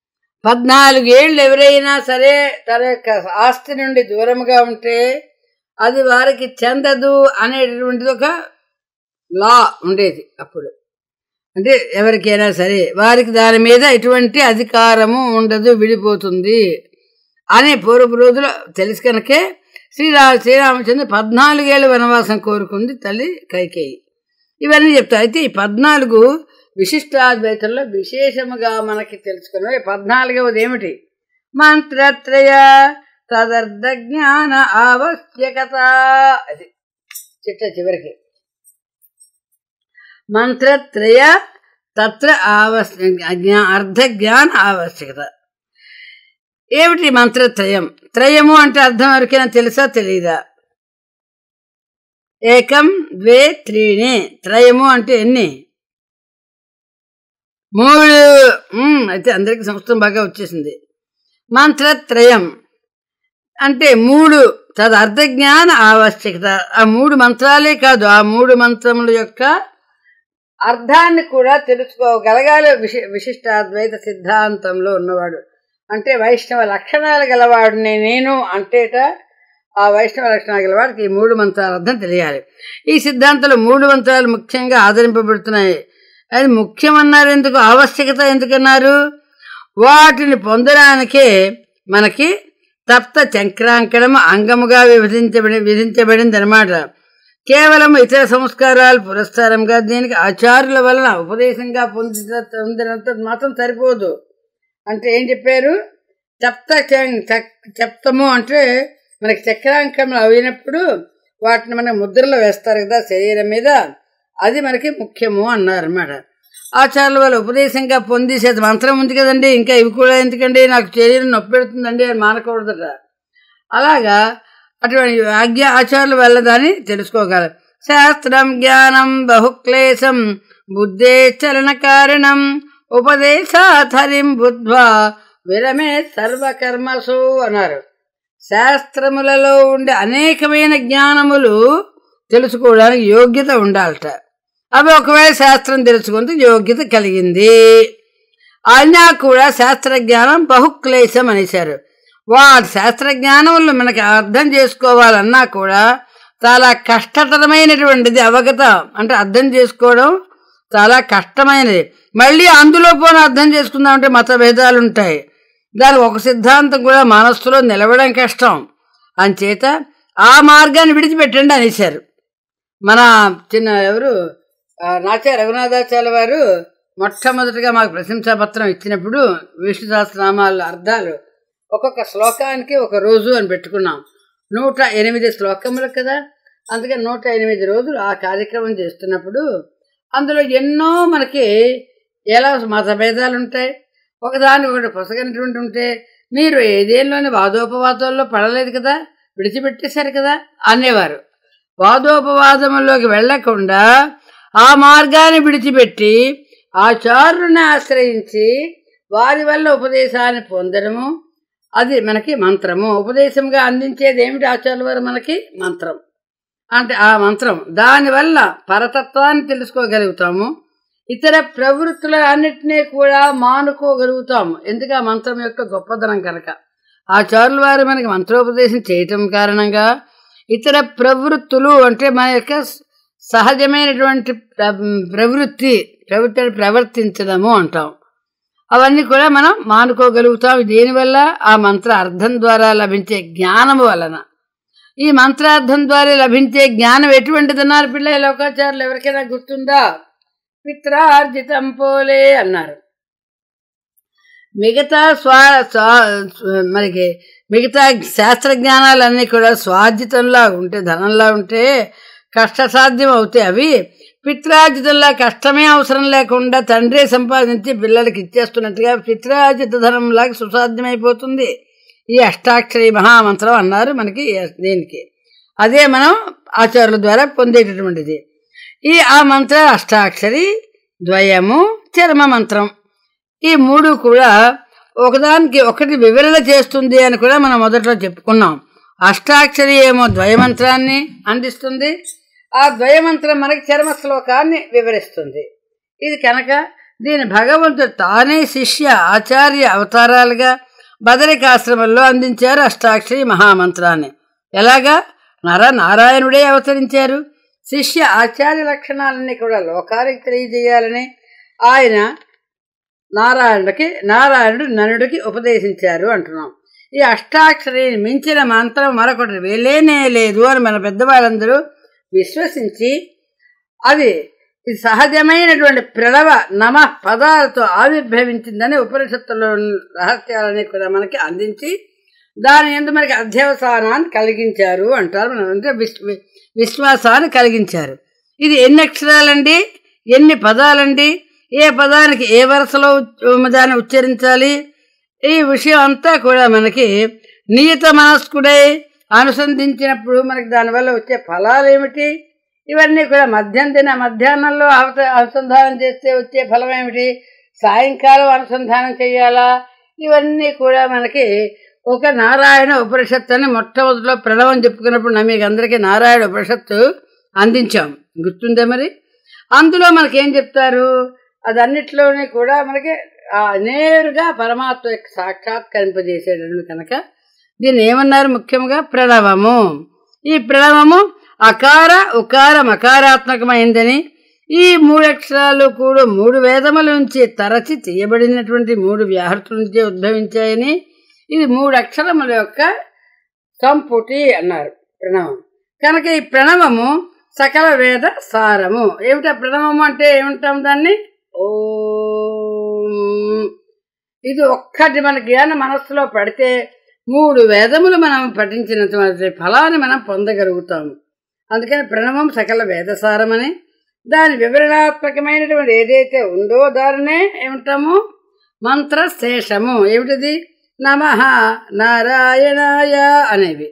పద్నాలుగు ఏళ్ళు ఎవరైనా సరే తన యొక్క ఆస్తి నుండి దూరంగా ఉంటే అది వారికి చెందదు అనేటటువంటిది ఒక లా ఉండేది అప్పుడు అంటే ఎవరికైనా సరే వారికి దాని మీద ఎటువంటి అధికారము ఉండదు విడిపోతుంది అనే పూర్వపు రోజులు తెలుసు కనుకే శ్రీరా శ్రీరామచంద్ర పద్నాలుగేళ్ళ వనవాసం కోరుకుంది తల్లి కైకేయి ఇవన్నీ చెప్తారు అయితే ఈ పద్నాలుగు విశిష్టాద్వైతంలో విశేషముగా మనకి తెలుసుకున్న పద్నాలుగవది ఏమిటి మంత్రత్రయ తదర్థ జ్ఞాన ఆవశ్యకత అది చిట్ట చివరికి మంత్రత్రయ తత్ర ఆవశ్య అర్ధ జ్ఞాన ఆవశ్యకత ఏమిటి మంత్రత్రయం త్రయము అంటే అర్థం ఎవరికైనా తెలుసా తెలీదా ఏకం ద్వే త్రీణి త్రయము అంటే ఎన్ని మూడు ఉమ్, అయితే అందరికి సంస్కృతం బాగా వచ్చేసింది మంత్రత్రయం అంటే మూడు తద అర్థజ్ఞాన ఆవశ్యకత ఆ మూడు మంత్రాలే కాదు ఆ మూడు మంత్రముల యొక్క అర్థాన్ని కూడా తెలుసుకోగలగాలి విశి విశిష్టాద్వైత సిద్ధాంతంలో ఉన్నవాడు అంటే వైష్ణవ లక్షణాలు గలవాడిని నేను అంటేట ఆ వైష్ణవ లక్షణాలు గలవాడికి ఈ మూడు మంత్రాల అర్థం తెలియాలి ఈ సిద్ధాంతంలో మూడు మంత్రాలు ముఖ్యంగా ఆదరింపబడుతున్నాయి అది ముఖ్యమన్నారు ఎందుకు ఆవశ్యకత ఎందుకన్నారు వాటిని పొందడానికే మనకి తప్త చక్రాంకణం అంగముగా విభజించబడి విధించబడింది అనమాట కేవలం ఇతర సంస్కారాలు పురస్కారంగా దీనికి ఆచార్యుల వలన ఉపదేశంగా పొందిన పొందినంత మాత్రం సరిపోదు అంటే ఏం చెప్పారు చెప్త చెప్తము అంటే మనకి చక్రాంకం అయినప్పుడు వాటిని మన ముద్రలో వేస్తారు కదా శరీరం మీద అది మనకి ముఖ్యము అన్నారు అనమాట ఆచార్యుల వల్ల ఉపదేశంగా పొందేసేది మంత్రం ఉంది కదండి ఇంకా ఇవి కూడా ఎందుకండి నాకు శరీరం నొప్పి పెడుతుందండి అని మానకూడదట అలాగా అటువంటి ఆజ్ఞ ఆచార్యుల వల్ల దాన్ని తెలుసుకోగలం శాస్త్రం జ్ఞానం బహుక్లేశం బుద్ధే చలన కారణం ఉపదేశాధరిం బుద్ధ్వా విరమే సర్వకర్మసు అన్నారు శాస్త్రములలో ఉండే అనేకమైన జ్ఞానములు తెలుసుకోవడానికి యోగ్యత ఉండాలట అవి ఒకవేళ శాస్త్రం తెలుసుకుంటే యోగ్యత కలిగింది అయినా కూడా శాస్త్ర జ్ఞానం బహుక్లేశం అనేశారు వాటి శాస్త్ర జ్ఞానములు మనకి అర్థం చేసుకోవాలన్నా కూడా చాలా కష్టతరమైనటువంటిది అవగత అంటే అర్థం చేసుకోవడం చాలా కష్టమైనది మళ్ళీ అందులో పోని అర్థం చేసుకుందామంటే మత భేదాలు ఉంటాయి దాని ఒక సిద్ధాంతం కూడా మనస్సులో నిలవడం కష్టం అంచేత ఆ మార్గాన్ని విడిచిపెట్టండి అనేశారు మన చిన్న ఎవరు ఆ, నాచా రఘునాథాచార్య వారు మొట్టమొదటిగా మాకు ప్రశంసా పత్రం ఇచ్చినప్పుడు విష్ణు సహస్రనామాల అర్థాలు ఒక్కొక్క శ్లోకానికి ఒక రోజు అని పెట్టుకున్నాం నూట ఎనిమిది శ్లోకములు కదా అందుకని నూట ఎనిమిది రోజులు ఆ కార్యక్రమం చేస్తున్నప్పుడు అందులో ఎన్నో మనకి ఎలా మత భేదాలు ఉంటాయి ఒకదాని ఒకటి పొసగనటువంటి ఉంటే మీరు ఏదేళ్ళలోని వాదోపవాదాల్లో పడలేదు కదా విడిచిపెట్టేశారు కదా అనేవారు వాదోపవాదముల్లోకి వెళ్లకుండా ఆ మార్గాన్ని విడిచిపెట్టి ఆచార్యుని ఆశ్రయించి వారి వల్ల ఉపదేశాన్ని పొందడము అది మనకి మంత్రము ఉపదేశంగా అందించేది ఏమిటి ఆచార్యుల వారు మనకి మంత్రం అంటే ఆ మంత్రం దానివల్ల పరతత్వాన్ని తెలుసుకోగలుగుతాము ఇతర ప్రవృత్తుల అన్నిటినీ కూడా మానుకోగలుగుతాము ఎందుకు ఆ మంత్రం యొక్క గొప్పదనం కనుక ఆచార్యుల వారు మనకి మంత్రోపదేశం చేయటం కారణంగా ఇతర ప్రవృత్తులు అంటే మన యొక్క సహజమైనటువంటి ప్ర- ప్రవృత్తి ప్రవృత్తి అంటే ప్రవర్తించడము అంటాం అవన్నీ కూడా మనం మానుకోగలుగుతాం దేనివల్ల ఆ మంత్ర అర్థం ద్వారా లభించే జ్ఞానము వలన ఈ మంత్రార్థం ద్వారా లభించే జ్ఞానం ఎటువంటిదన్నారు పిల్ల లోకాచారులు ఎవరికైనా గుర్తుందా పిత్రార్జితం పోలే అన్నారు మిగతా స్వా స్వా- మనకి మిగతా శాస్త్ర జ్ఞానాలన్నీ కూడా స్వార్జితంలా ఉంటే ధనంలా ఉంటే కష్టసాధ్యం అవుతాయి అవి పిత్రార్జితంలా కష్టమే అవసరం లేకుండా తండ్రి సంపాదించి పిల్లలకి ఇచ్చేస్తున్నట్టుగా పిత్రార్జిత ధనంలాగా సుసాధ్యమైపోతుంది ఈ అష్టాక్షరి మహామంత్రం అన్నారు మనకి దీనికి అదే మనం ఆచార్యుల ద్వారా పొందేటటువంటిది ఈ ఆ మంత్ర అష్టాక్షరి ద్వయము చర్మ మంత్రం ఈ మూడు కూడా ఒకదానికి ఒకటి వివరణ చేస్తుంది అని కూడా మనం మొదట్లో చెప్పుకున్నాం అష్టాక్షరి ఏమో ద్వయమంత్రాన్ని అందిస్తుంది ఆ ద్వయమంత్రం మనకి చర్మ శ్లోకాన్ని వివరిస్తుంది ఇది కనుక దీని భగవంతుడు తానే శిష్య ఆచార్య అవతారాలుగా బదరికాశ్రమంలో అందించారు అష్టాక్షరి మహామంత్రాన్ని ఎలాగా నర నారాయణుడే అవతరించారు శిష్య ఆచార్య లక్షణాలన్నీ కూడా లోకానికి తెలియజేయాలని ఆయన నారాయణుడికి నారాయణుడు ననుడికి ఉపదేశించారు అంటున్నాం ఈ అష్టాక్షరిని మించిన మంత్రం మరొకటి వేలేనే లేదు అని మన పెద్దవాళ్ళందరూ విశ్వసించి అది ఇది సహజమైనటువంటి ప్రణవ నమ పదాలతో ఆవిర్భవించిందని ఉపనిషత్తులో ఉన్న రహస్యాలని కూడా మనకి అందించి దాని ఎందు మనకి అధ్యవసానాన్ని కలిగించారు అంటారు మనం అంటే విశ్- వి- విశ్వాసాన్ని కలిగించారు ఇది ఎన్ని అక్షరాలండి ఎన్ని పదాలండి ఏ పదానికి ఏ వరుసలో ఉచ్- దాన్ని ఉచ్చరించాలి ఈ విషయం అంతా కూడా మనకి నియత మనస్కుడై అనుసంధించినప్పుడు మనకి దానివల్ల వచ్చే ఫలాలు ఏమిటి ఇవన్నీ కూడా మధ్యం తిన మధ్యాహ్నంలో అవత అనుసంధానం చేస్తే వచ్చే ఫలం ఏమిటి సాయంకాలం అనుసంధానం చేయాలా ఇవన్నీ కూడా మనకి ఒక నారాయణ ఉపనిషత్తు అని మొట్టమొదటిలో ప్రణవం చెప్పుకున్నప్పుడు నా మీకు అందరికీ నారాయణ ఉపనిషత్తు అందించాం గుర్తుందే మరి అందులో మనకి ఏం చెప్తారు అదన్నిట్లోనే కూడా మనకి ఆ నేరుగా పరమాత్మ యొక్క సాక్షాత్కరింపజేసేటటువంటి కనుక దీన్ని ఏమన్నారు ముఖ్యంగా ప్రణవము ఈ ప్రణవము అకార ఉకార మకారాత్మకమైందని ఈ మూడు అక్షరాలు కూడా మూడు వేదముల నుంచి తరచి చేయబడినటువంటి మూడు వ్యాహృతుల నుంచి ఉద్భవించాయని ఇది మూడు అక్షరముల యొక్క సంపుటి అన్నారు ప్రణవం కనుక ఈ ప్రణవము సకల వేద సారము ఏమిటా ప్రణవము అంటే ఏమంటాం దాన్ని ఓం ఇది ఒక్కటి మన జ్ఞాన మనస్సులో పడితే మూడు వేదములు మనం పఠించినటువంటి ఫలాన్ని మనం పొందగలుగుతాము అందుకని ప్రణవం సకల వేదసారమని దాని వివరణాత్మకమైనటువంటి ఏదైతే ఉందో దానినే ఏమంటాము మంత్రశేషము ఏమిటిది నమ నారాయణాయ అనేవి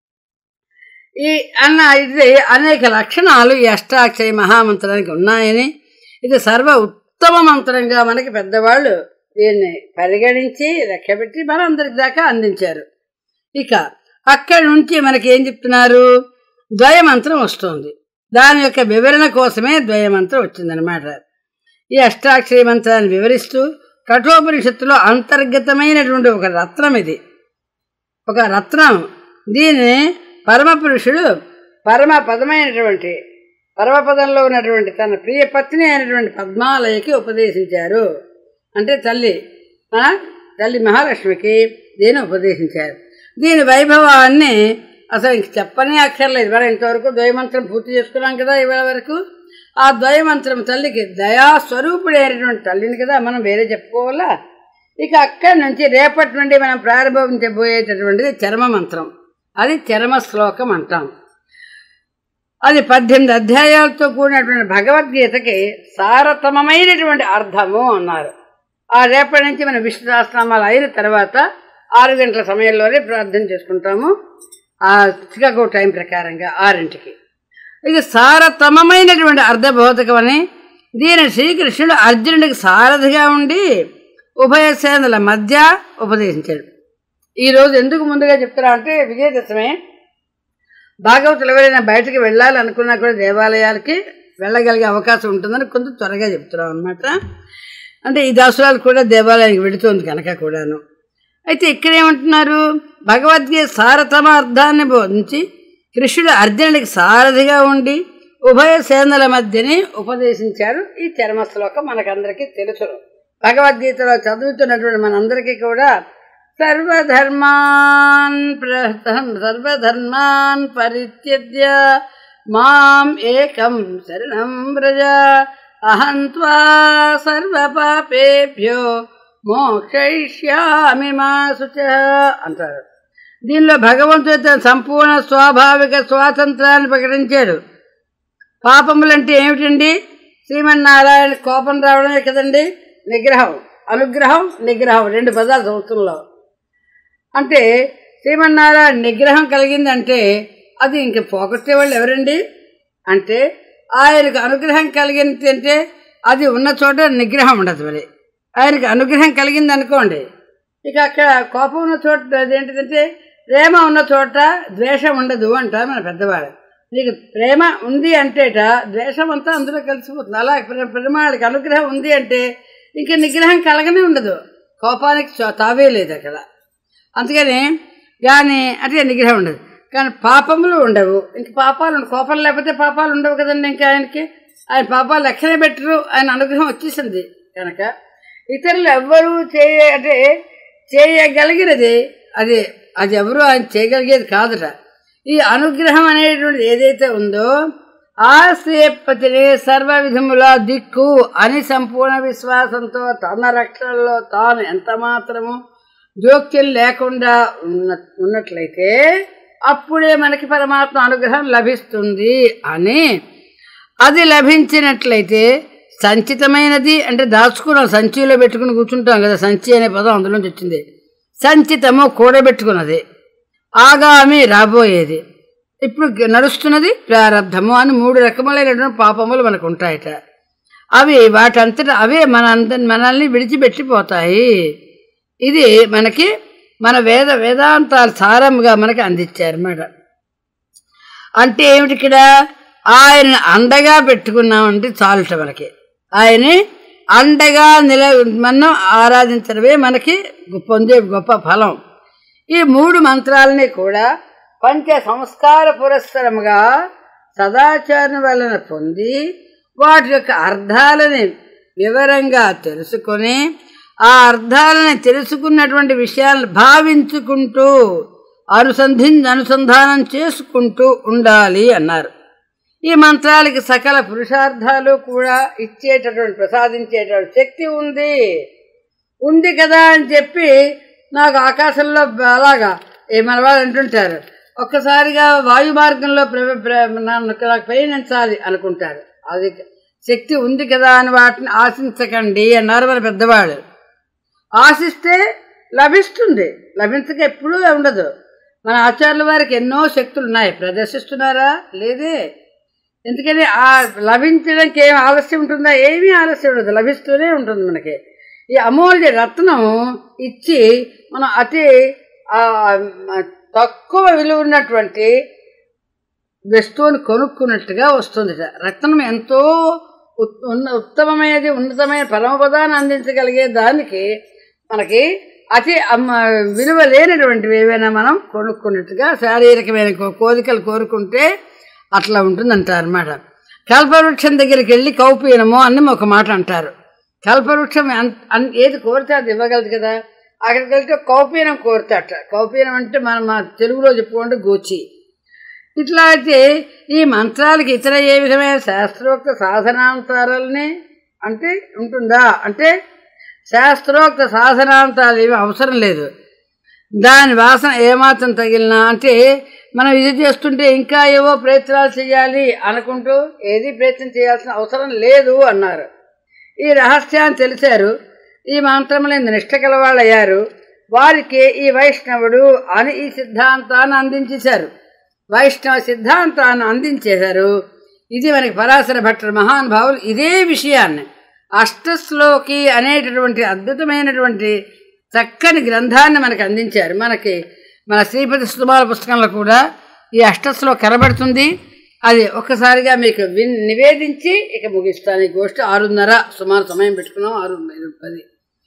ఈ అన్న ఇది అనేక లక్షణాలు ఈ అష్టాక్షరి మహామంత్రానికి ఉన్నాయని ఇది సర్వ ఉత్తమ మంత్రంగా మనకి పెద్దవాళ్ళు దీన్ని పరిగణించి లెక్కబెట్టి మన అందరికి దాకా అందించారు ఇక అక్కడి నుంచి మనకి ఏం చెప్తున్నారు ద్వయమంత్రం వస్తుంది దాని యొక్క వివరణ కోసమే ద్వయమంత్రం వచ్చిందనమాట ఈ అష్టాక్షరి మంత్రాన్ని వివరిస్తూ కఠోపనిషత్తులో అంతర్గతమైనటువంటి ఒక రత్నం ఇది ఒక రత్నం దీన్ని పరమపురుషుడు పరమ పదమైనటువంటి పరమపదంలో ఉన్నటువంటి తన ప్రియ పత్ని అయినటువంటి పద్మాలయకి ఉపదేశించారు అంటే తల్లి మన తల్లి మహాలక్ష్మికి దీన్ని ఉపదేశించారు దీని వైభవాన్ని అసలు ఇంక చెప్పనే అక్కర్లేదు మనం ఇంతవరకు ద్వయమంత్రం పూర్తి చేసుకున్నాం కదా ఇవాళ వరకు ఆ ద్వయమంత్రం తల్లికి దయాస్వరూపుడైనటువంటి తల్లిని కదా మనం వేరే చెప్పుకోవాలా ఇక అక్కడి నుంచి రేపటి నుండి మనం ప్రారంభించబోయేటటువంటిది చర్మ మంత్రం అది చరమ శ్లోకం అంటాం అది పద్దెనిమిది అధ్యాయాలతో కూడినటువంటి భగవద్గీతకి సారతమమైనటువంటి అర్థము అన్నారు ఆ రేపటి నుంచి మన విష్ణు సహస్రనామాలు అయిన తర్వాత ఆరు గంటల సమయంలోనే ప్రార్థన చేసుకుంటాము ఆ చికాగో టైం ప్రకారంగా ఆరింటికి ఇది సారతమమైనటువంటి అర్ధబోధకమని దీని శ్రీకృష్ణుడు అర్జునుడికి సారథిగా ఉండి ఉభయ సేనల మధ్య ఉపదేశించాడు ఈరోజు ఎందుకు ముందుగా చెప్తున్నా అంటే విజయదశమి భాగవతులు ఎవరైనా బయటకు వెళ్ళాలి అనుకున్నా కూడా దేవాలయాలకి వెళ్ళగలిగే అవకాశం ఉంటుందని కొంత త్వరగా చెప్తున్నాం అనమాట అంటే ఈ దసరాలు కూడా దేవాలయానికి వెళుతుంది కనుక కూడాను అయితే ఇక్కడ ఏమంటున్నారు భగవద్గీత సారతమ అర్థాన్ని బోధించి కృష్ణుడు అర్జునుడికి సారథిగా ఉండి ఉభయ సేనల మధ్యని ఉపదేశించారు ఈ చర్మ శ్లోకం మనకందరికీ తెలుసు భగవద్గీతలో చదువుతున్నటువంటి మనందరికీ కూడా సర్వధర్మాన్ ప్ర- సర్వధర్మాన్ పరిత్యజ్య మాం ఏకం శరణం వ్రజ అహం త్వా సర్వపాపేభ్యో మోక్షయిష్యామి మా శుచ అంటారు దీనిలో భగవంతుడు తన సంపూర్ణ స్వాభావిక స్వాతంత్రాన్ని ప్రకటించాడు పాపములంటే ఏమిటండి శ్రీమన్నారాయణ కోపం రావడమే కదండి నిగ్రహం అనుగ్రహం నిగ్రహం రెండు పదాలు సంవత్సరంలో అంటే శ్రీమన్నారాయణ నిగ్రహం కలిగిందంటే అది ఇంక పోగొట్టే వాళ్ళు ఎవరండి అంటే ఆయనకు అనుగ్రహం కలిగింది అంటే అది ఉన్న చోట నిగ్రహం ఉండదు మరి ఆయనకు అనుగ్రహం కలిగింది అనుకోండి ఇక అక్కడ కోపం ఉన్న చోట అదేంటిదంటే ప్రేమ ఉన్న చోట ద్వేషం ఉండదు అంటారు మన పెద్దవాడు నీకు ప్రేమ ఉంది అంటేట ద్వేషం అంతా అందులో కలిసిపోతుంది అలా ప్ర- పెరుమాళికి అనుగ్రహం ఉంది అంటే ఇంకా నిగ్రహం కలగనే ఉండదు కోపానికి చో- తావే లేదు అక్కడ అందుకని కానీ అంటే నిగ్రహం ఉండదు కానీ పాపములు ఉండవు ఇంక పాపాలు ఉండవు. కోపం లేకపోతే పాపాలు ఉండవు కదండి ఇంకా ఆయనకి ఆయన పాపాలు లెక్కనే పెట్టరు ఆయన అనుగ్రహం వచ్చేసింది కనుక ఇతరులు ఎవ్వరూ చేయ అంటే చేయగలిగినది అది అది ఎవరు ఆయన చేయగలిగేది కాదుట ఈ అనుగ్రహం అనేటువంటిది ఏదైతే ఉందో ఆ శ్రీపతిని సర్వ విధముల దిక్కు అని సంపూర్ణ విశ్వాసంతో తన రక్షణలో తాను ఎంత మాత్రము జోక్యం లేకుండా ఉన్న ఉన్నట్లయితే అప్పుడే మనకి పరమాత్మ అనుగ్రహం లభిస్తుంది అని అది లభించినట్లయితే సంచితమైనది అంటే దాచుకున్నాం సంచిలో పెట్టుకుని కూర్చుంటాం కదా సంచి అనే పదం అందులోంచి వచ్చింది సంచితము కూడబెట్టుకున్నది ఆగామి రాబోయేది ఇప్పుడు నడుస్తున్నది ప్రారంధము అని మూడు రకములైనటువంటి పాపములు మనకు ఉంటాయట అవి వాటంతట అవే మన అంద మనల్ని విడిచిపెట్టిపోతాయి ఇది మనకి మన వేద వేదాంతాలు సారముగా మనకి అందించారు అన్నమాట అంటే ఏమిటి ఇక్కడ ఆయన అండగా పెట్టుకున్నామంటే చాలుట మనకి ఆయన్ని అండగా నిల మనం ఆరాధించడమే మనకి పొందే గొప్ప ఫలం ఈ మూడు మంత్రాలని కూడా పంచ సంస్కార పురస్సరముగా సదాచారం వలన పొంది వాటి యొక్క అర్థాలని వివరంగా తెలుసుకొని ఆ అర్థాలని తెలుసుకున్నటువంటి విషయాలను భావించుకుంటూ అనుసంధి అనుసంధానం చేసుకుంటూ ఉండాలి అన్నారు ఈ మంత్రాలకి సకల పురుషార్థాలు కూడా ఇచ్చేటటువంటి ప్రసాదించేటటువంటి శక్తి ఉంది ఉంది కదా అని చెప్పి నాకు ఆకాశంలో అలాగా ఏ మన వాళ్ళు అంటుంటారు ఒక్కసారిగా వాయు మార్గంలో ప్ర- ప్ర- నన్ను నాకు పయనించాలి అనుకుంటారు అది శక్తి ఉంది కదా అని వాటిని ఆశించకండి అన్నారు మన పెద్దవాళ్ళు ఆశిస్తే లభిస్తుంది లభించక ఎప్పుడూ ఉండదు మన ఆచార్యుల వారికి ఎన్నో శక్తులు ఉన్నాయి ప్రదర్శిస్తున్నారా లేదే ఎందుకని ఆ లభించడానికి ఏం ఆలస్యం ఉంటుందా ఏమీ ఆలస్యం ఉండదు లభిస్తూనే ఉంటుంది మనకి ఈ అమూల్య రత్నం ఇచ్చి మనం అతి ఆ, తక్కువ విలువ ఉన్నటువంటి వస్తువుని కొనుక్కున్నట్టుగా వస్తుంది రత్నం ఎంతో ఉత్- ఉన్న ఉత్తమమైనది ఉన్నతమైన పరమపదాన్ని అందించగలిగే దానికి మనకి అతి అమ్మ విలువ లేనటువంటివి ఏవైనా మనం కొనుక్కున్నట్టుగా శారీరకమైన కో- కోరికలు కోరుకుంటే అట్లా ఉంటుందంటారు అనమాట కల్పవృక్షం దగ్గరికి వెళ్ళి కౌపీనము అని ఒక మాట అంటారు కల్పవృక్షం అన్- అన్- ఏది కోరితే అది ఇవ్వగలదు కదా అక్కడికి వెళ్తే కౌపీనం కోరుతాట కౌపీనం అంటే మనం మా తెలుగులో చెప్పుకుంటే గోచి ఇట్లా అయితే ఈ మంత్రాలకి ఇతర ఏ విధమైన శాస్త్రోక్త సాధనాంతారాలని అంటే ఉంటుందా అంటే శాస్త్రోక్త సాధనాంతాలు ఏమి అవసరం లేదు దాని వాసన ఏమాత్రం తగిలినా అంటే మనం ఇది చేస్తుంటే ఇంకా ఏవో ప్రయత్నాలు చేయాలి అనుకుంటూ ఏది ప్రయత్నం చేయాల్సిన అవసరం లేదు అన్నారు ఈ రహస్యాన్ని తెలిసారు ఈ మంత్రములు నిష్ట కలవాళ్ళు అయ్యారు వారికి ఈ వైష్ణవుడు అని ఈ సిద్ధాంతాన్ని అందించేశారు వైష్ణవ సిద్ధాంతాన్ని అందించేశారు ఇది మనకి పరాశర భట్టర్ మహానుభావులు ఇదే విషయాన్ని అష్టశ్లోకి అనేటటువంటి అద్భుతమైనటువంటి చక్కని గ్రంథాన్ని మనకు అందించారు మనకి మన శ్రీపతి సుమాల పుస్తకంలో కూడా ఈ అష్టశ్లో కనబడుతుంది అది ఒక్కసారిగా మీకు విన్ నివేదించి ఇక ముగిస్తాను ఈ గోష్ఠి ఆరున్నర సుమారు సమయం పెట్టుకున్నాం ఆరు పది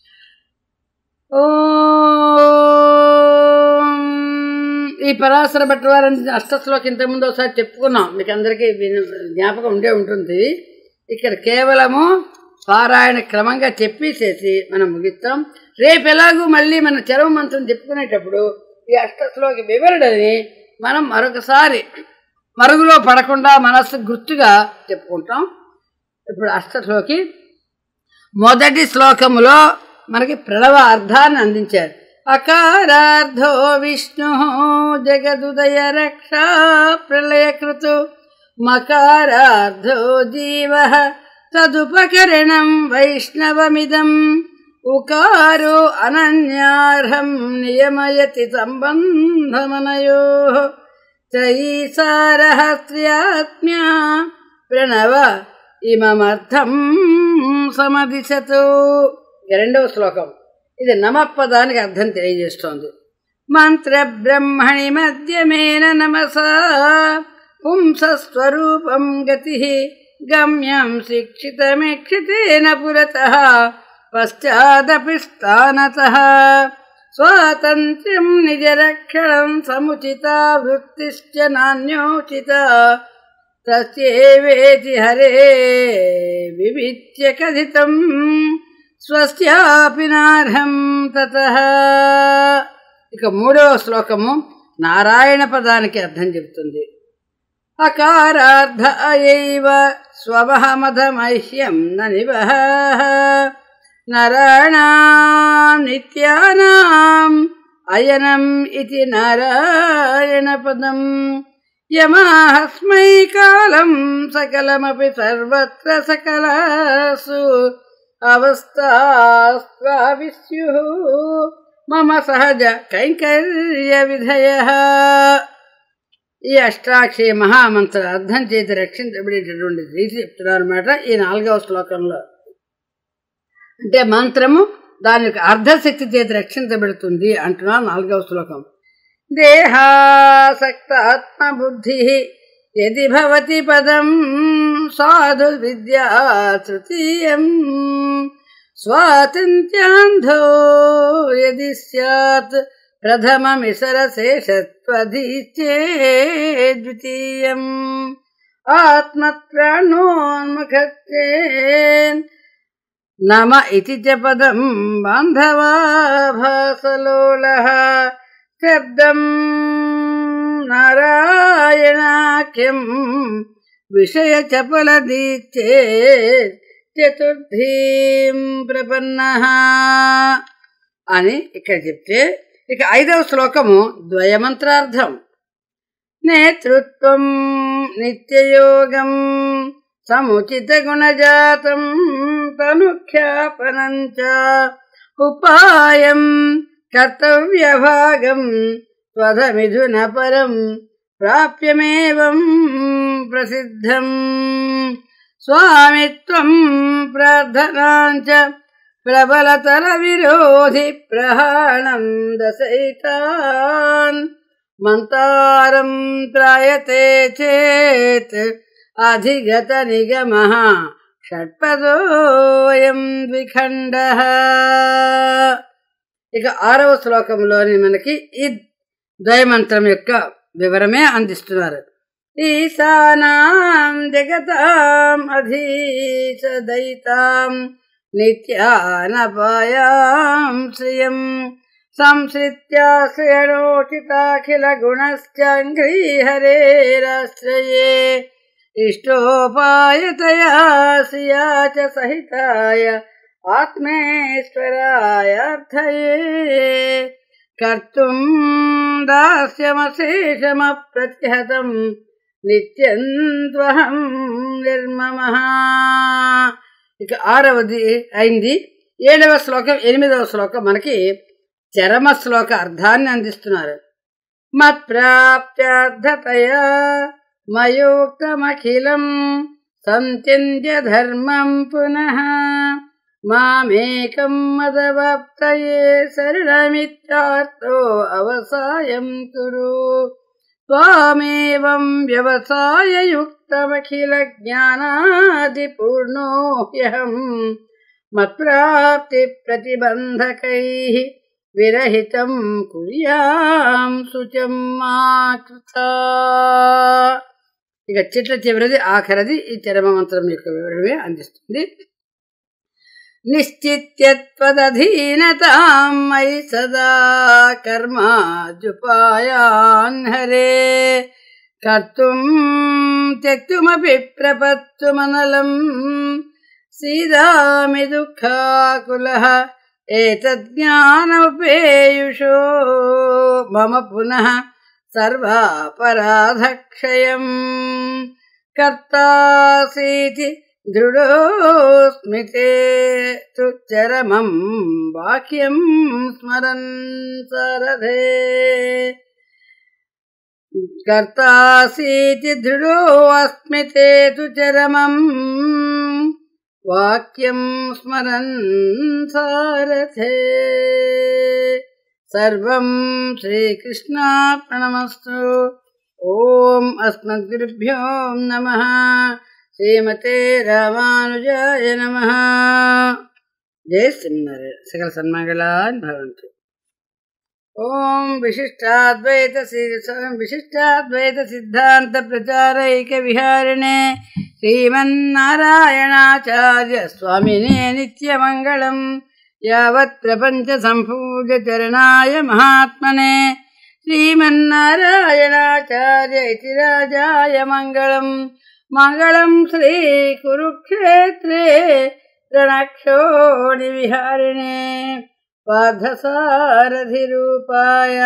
ఓం. ఈ పరాశర భట్ట వారని అష్టశ్లోకి ఇంతకుముందు ఒకసారి చెప్పుకున్నాం మీకు అందరికీ విన- జ్ఞాపకం ఉండే ఉంటుంది ఇక్కడ కేవలము పారాయణ క్రమంగా చెప్పేసేసి మనం ముగిస్తాం రేపు ఎలాగూ మళ్ళీ మన చరమ మంత్రం చెప్పుకునేటప్పుడు ఈ అష్టశ్లోకి వివరణని మనం మరొకసారి మరుగులో పడకుండా మనస్సు గుర్తుగా చెప్పుకుంటాం ఇప్పుడు అష్టశ్లోకి మొదటి శ్లోకములో మనకి ప్రణవ అర్థాన్ని అందించారు అకారార్థో విష్ణు జగదుదయ రక్ష ప్రళయకృతు మకారార్థో జీవ తదుపకరణం వైష్ణవమిదం ఉకారో అనన్యార్హం నియమయతి సంబంధమనయో త్రయీసారహస్యాత్మ్యా ప్రణవ ఇమమర్థం సమదిశతు ఇక రెండవ శ్లోకం ఇది నమపదానికి అర్థం తెలియజేస్తోంది మంత్ర బ్రహ్మణి మధ్యమేన నమసా పుంసస్వరూపం గతి గమ్యం శిక్షితమిక్షితేన పురత పశ్చాదపి స్థానత స్వాతంత్ర్యం నిజరక్షణం సముచిత వృత్తిశ్చ నాణ్యోచిత తస్యేవేతి హరే వివిచ్య కథితం స్వస్యాపి నార్హం తతః ఇక మూడవ శ్లోకము నారాయణ పదానికి అర్థం చెబుతుంది అకారార్థ అయైవ స్వమహమధమహ్యం నివహ నరాణాం నిత్యానాం అయనం ఇది నారాయణ పదం యమాహస్మై కాలం సకలమపి సర్వత్ర సకలాసు అవస్థాస్వావిస్యు మమ సహజ కైంకర్య విధయ ఈ అష్టాక్షి మహామంత్ర అర్థం చేతి రక్షించబడేటటువంటి రీతి చెప్తున్నారు అనమాట ఈ నాలుగవ శ్లోకంలో అంటే మంత్రము దాని యొక్క అర్ధశక్తి చేతి రక్షించబడుతుంది అంటున్నారు నాలుగవ శ్లోకం దేహాసక్త ఆత్మబుద్ధి యది భవతి పదం సాధు విద్యా తృతీయం స్వాతంత్ర్యాంధో యది స్యాత్ ప్రథమమిసరశేషత్వధీచే ద్వితీయం ఆత్మత్రాణోన్ముఖత్వేన్ నమ ఇతి చ పదం బాంధవా భాసలోల శబ్దం నారాయణాఖ్యం విషయ చపలదీచే చతుర్థీం ప్రపన్న అని ఇక్కడ చెప్తే ఇక ఐదవ శ్లోకము ద్వయమంత్రార్థం నేతృత్వం నిత్యయోగం సముచిత గుణజాతం తనుఖ్యాపనం చ ఉపాయం కర్తవ్యభాగం త్వధమిథున పరం ప్రాప్యమేవం ప్రసిద్ధం స్వామిత్వం ప్రార్థనాంచ ప్రబలతర విరోధి ప్రహాణం దశైతాన్ మంతారం త్రాయతే చేత్ అధిగత నిగమ షట్పదోయం ద్విఖండ ఇక ఆరవ శ్లోకంలోని మనకి ఈ ద్వయమంత్రం యొక్క వివరమే అందిస్తున్నారు ఈశానాం జగతాం అధీశదయితాం నిత్యానపాయాం శ్రియం సంశ్రిత్యాశ్రయణోచితాఖిల గుణశ్చంఘ్రీహరేరాశ్రయే ఇష్టోపాయతయా శ్రియా చ సహితాయ ఆత్మేశ్వరాయార్థయే కర్తుం దాస్యమశేషమప్రతిహతం నిత్యం త్వహం నిర్మమ ఇక ఆరవది అయింది ఏడవ శ్లోకం ఎనిమిదవ శ్లోకం మనకి చరమ శ్లోక అర్థాన్ని అందిస్తున్నారు మత్ప్రాప్త్యర్థతయా మయోక్తమఖిలం సంత్యంద్య ధర్మం పునః మామేకం మదవాప్తయే శరణమిత్యార్థో అవసాయం కురు త్వామేవం వ్యవసాయయుక్తమఖిల జ్ఞానాదిపూర్ణోహ్యహం మత్ప్రాప్తి ప్రతిబంధకైః విరహితం కుర్యాం శుచం మాతృథా ఇక చిట్ల చివరిది ఆఖరిది ఈ చరమ మంత్రం యొక్క వివరణమే అందిస్తుంది నిశ్చిత్యత్వదధీనతాం మయి సదా కర్మాజుపాయాన్ హరే కర్తుం త్యక్తుమపి ప్రపత్తుమనలం సీదామి దుఃఖాకులః ఏతజ్ఞానముపేయుషో మమ పునః సర్వాపరాధక్షయం కర్తాసీతి దృఢోస్మితే చరమం వాక్యం స్మరన్ సరథే కర్తాసీతి దృఢో అస్మితే తు చరమం వాక్యం స్మరన్ సారథే సర్వం శ్రీకృష్ణార్పణమస్తు ఓం అస్మద్గురుభ్యో నమ శ్రీమతే రామానుజాయ నమ జయ శ్రీనారాయణ సకల సన్మంగళాన్ భవంతు ఓం విశిష్టాద్వైత విశిష్టాద్వైత సిద్ధాంత ప్రచారైక విహారిణే శ్రీమన్నారాయణాచార్య స్వామినే నిత్యమంగళం యావత్ ప్రపంచ సంపూజ చరణాయ మహాత్మనే శ్రీమన్నారాయణాచార్య ఇతి రాజాయ మంగళం మంగళం శ్రీ కురుక్షేత్రే రణక్షోణి విహారిణే పార్థసారథిరూపాయ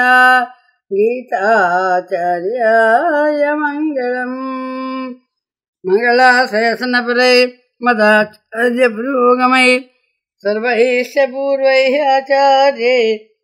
గీతాచార్యాయ మంగళం మంగళాశయసనపరై మదాచార్య పురోగమై సర్వైశ్చ పూర్వైः ఆచార్యై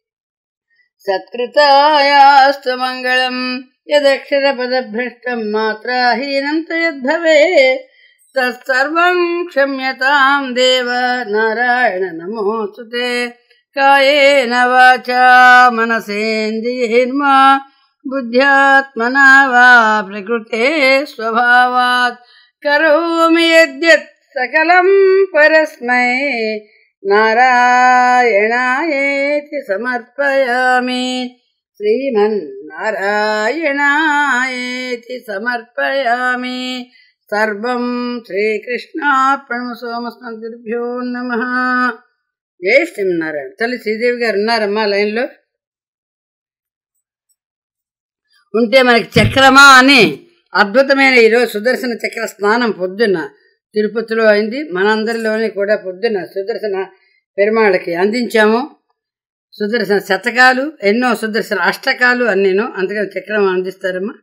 సత్కృతాయాస్తు మంగళం యదక్షరపదభ్రష్టం మాత్రాహీనం తు యద్భవే తత్సర్వం క్షమ్యతాం దేవ నారాయణ నమోऽस्तु ते కాయేన వాచా మనసేంద్రియైర్మా బుద్ధ్యాత్మనా వా ప్రకృతే స్వభావాత్ కరోమి యద్యత్ సకలం పరస్మై నారాయణాయేతి సమర్పయామి శ్రీమన్నారాయణాయేతి సమర్పయామి సర్వం శ్రీకృష్ణార్పణమసోమస్మద్గురుభ్యో నమ జై శ్రీమన్నారాయణ తల్లి శ్రీదేవి గారు ఉన్నారమ్మా లైన్లో ఉంటే మనకి చక్రమా అని అద్భుతమైన ఈరోజు సుదర్శన చక్ర స్నానం పొద్దున్న తిరుపతిలో అయింది మనందరిలోని కూడా పొద్దున్న సుదర్శన పెరుమాళ్ళకి అందించాము సుదర్శన శతకాలు ఎన్నో సుదర్శన అష్టకాలు అన్నీను అందుకని చక్రం అందిస్తారమ్మా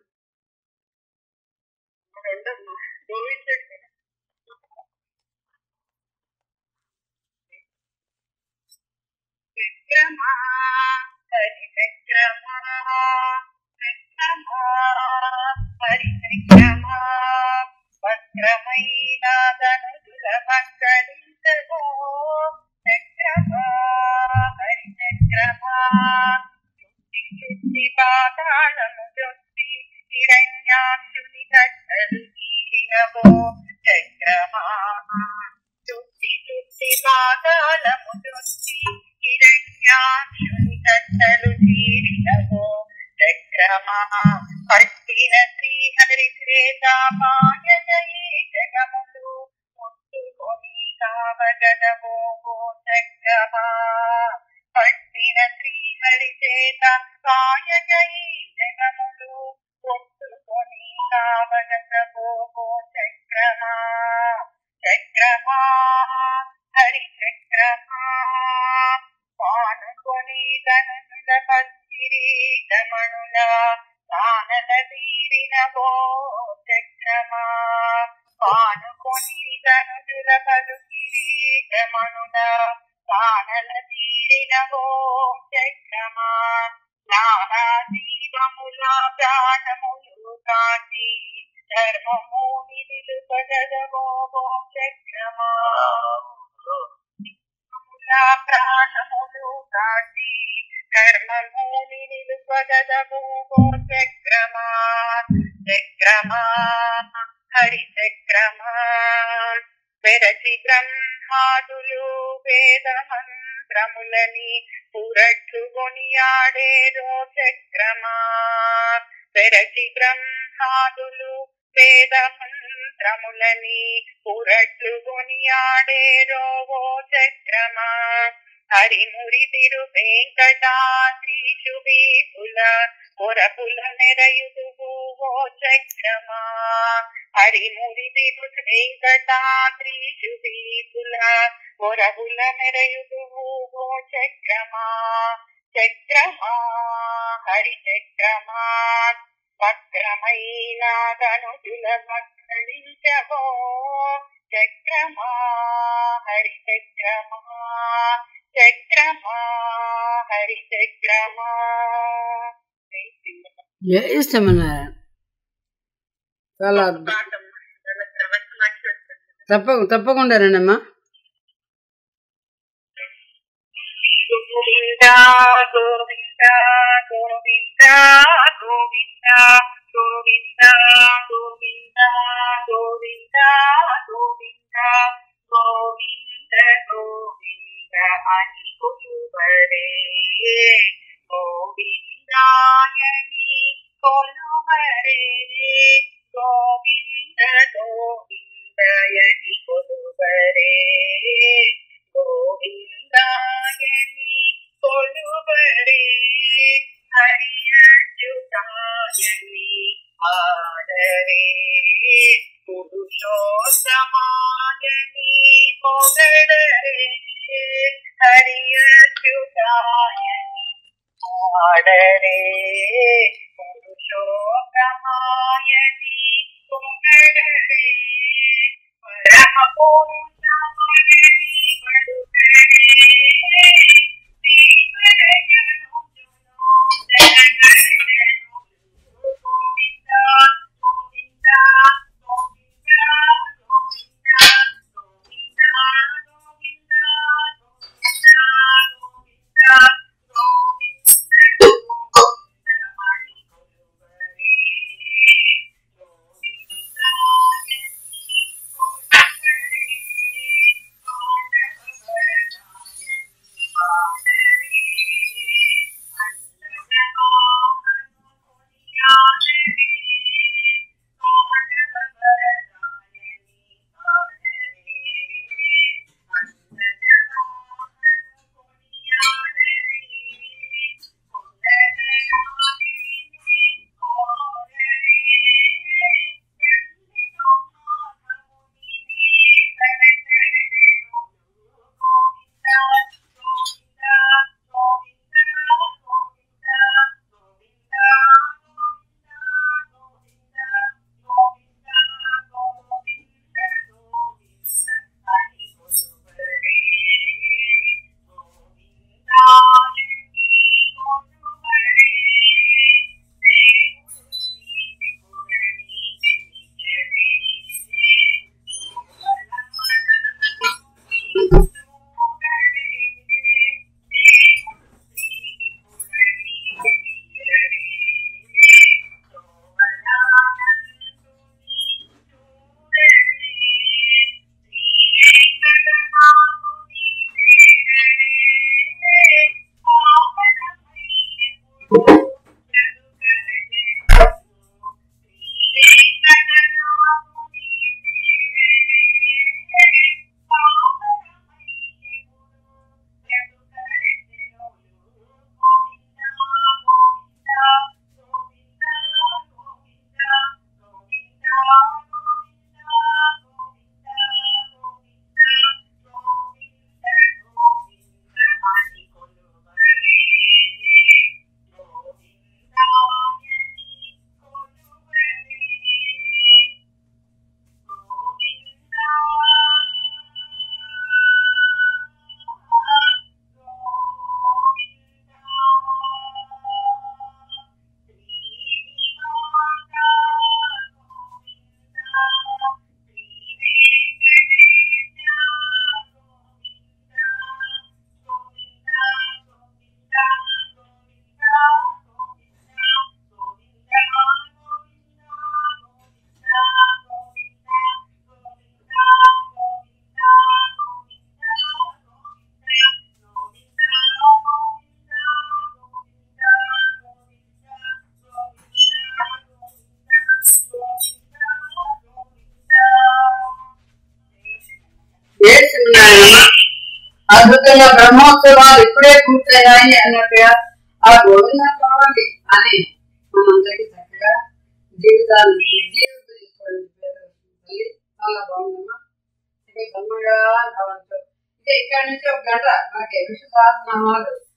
విక్రమా హరి విక్రమా విక్రమా హరి విక్రమా వక్రమైన ధనుజుల మక్కలించగో చక్రమా హరి చక్రమా చుట్టి చుట్టి పాతాళము జొట్టి హిరణ్యాక్షుని కట్టలు తీరినవో చక్రమా చుట్టి చుట్టి పాతాళము జొట్టి హిరణ్యాక్షుని కట్టలు తీరినవో చక్రమా పట్టిన శ్రీహరి శ్రేతాపాయజయే జగములు ముట్టుకొని కావగదవో చక్రమా పట్టిన శ్రీహరి చేత పాయజయే జగములు ముట్టుకొని కావగదవో చక్రమా చక్రమా హరి చక్రమా పానుకొని ధనుల పచ్చిరీటమణుల కానల తీరినవో చక్రమా పానుకొని ధనుజుల పలు కిరీటమణుల కానల తీరినవో చక్రమా నానా దీపముల ప్రాణములు కాచి ధర్మము నిలుపగదవో చక్రమా నా ప్రాణములు కాచి కర్మమూని నిలుపగదవు చక్రమా చక్రమా హరి చక్రమా పెరచి బ్రహ్మాదులు వేద మంత్రములని పురట్లు కొనియాడేదో చక్రమా పెరచి బ్రహ్మాదులు వేద మంత్రములని పురట్లు కొనియాడేదో ఓ చక్రమా హరిమురి తిరు వెంకటాద్రీషు వీపుల పొరపుల మెరయుదువు ఓ చక్రమా హరిమురి తిరు వెంకటాద్రీషు వీపుల పొరపుల మెరయుదువు ఓ చక్రమా చక్రమా హరి చక్రమా వక్రమైన ధనుజుల వక్రించవో చక్రమా హరి చక్రమా చక్రమా హరి చక్రమా జై శ్రీమన్నారాయణ చాలా అద్భుతం తప్ప తప్పకుండా రండమ్మా గోవింద గోవింద గోవింద గోవింద గోవింద గోవింద గోవింద గోవింద గోవింద గోవింద అని కొలువరే గోవింద గోవిందాయని కొలువరే గోవింద గోవిందయని కొలువరే గోవిందాయని కొలువరే హరి అచ్యుతాయని ఆదరే పురుషోత్తమాయని పొగడరే హరి అచ్యుతాయని ఆడరే పురుషోత్తమాయని పొగడరే పరమ పురుషాయని పడుకరే ఏడ్చున్నాయన అద్భుతంగా బ్రహ్మోత్సవాలు ఇప్పుడే పూర్తయ్యాయి అన్నట్టుగా ఆ గోవింద కావాలి అని మనందరికీ చక్కగా జీవితాన్ని నిర్జీవితం చేసుకోవడానికి పేరు తల్లి చాలా బాగుందమ్మా ఇక బ్రహ్మగా భవంతు ఇక ఇక్కడి నుంచి ఒక గంట మనకి విశ్వ సహస్రనామాలు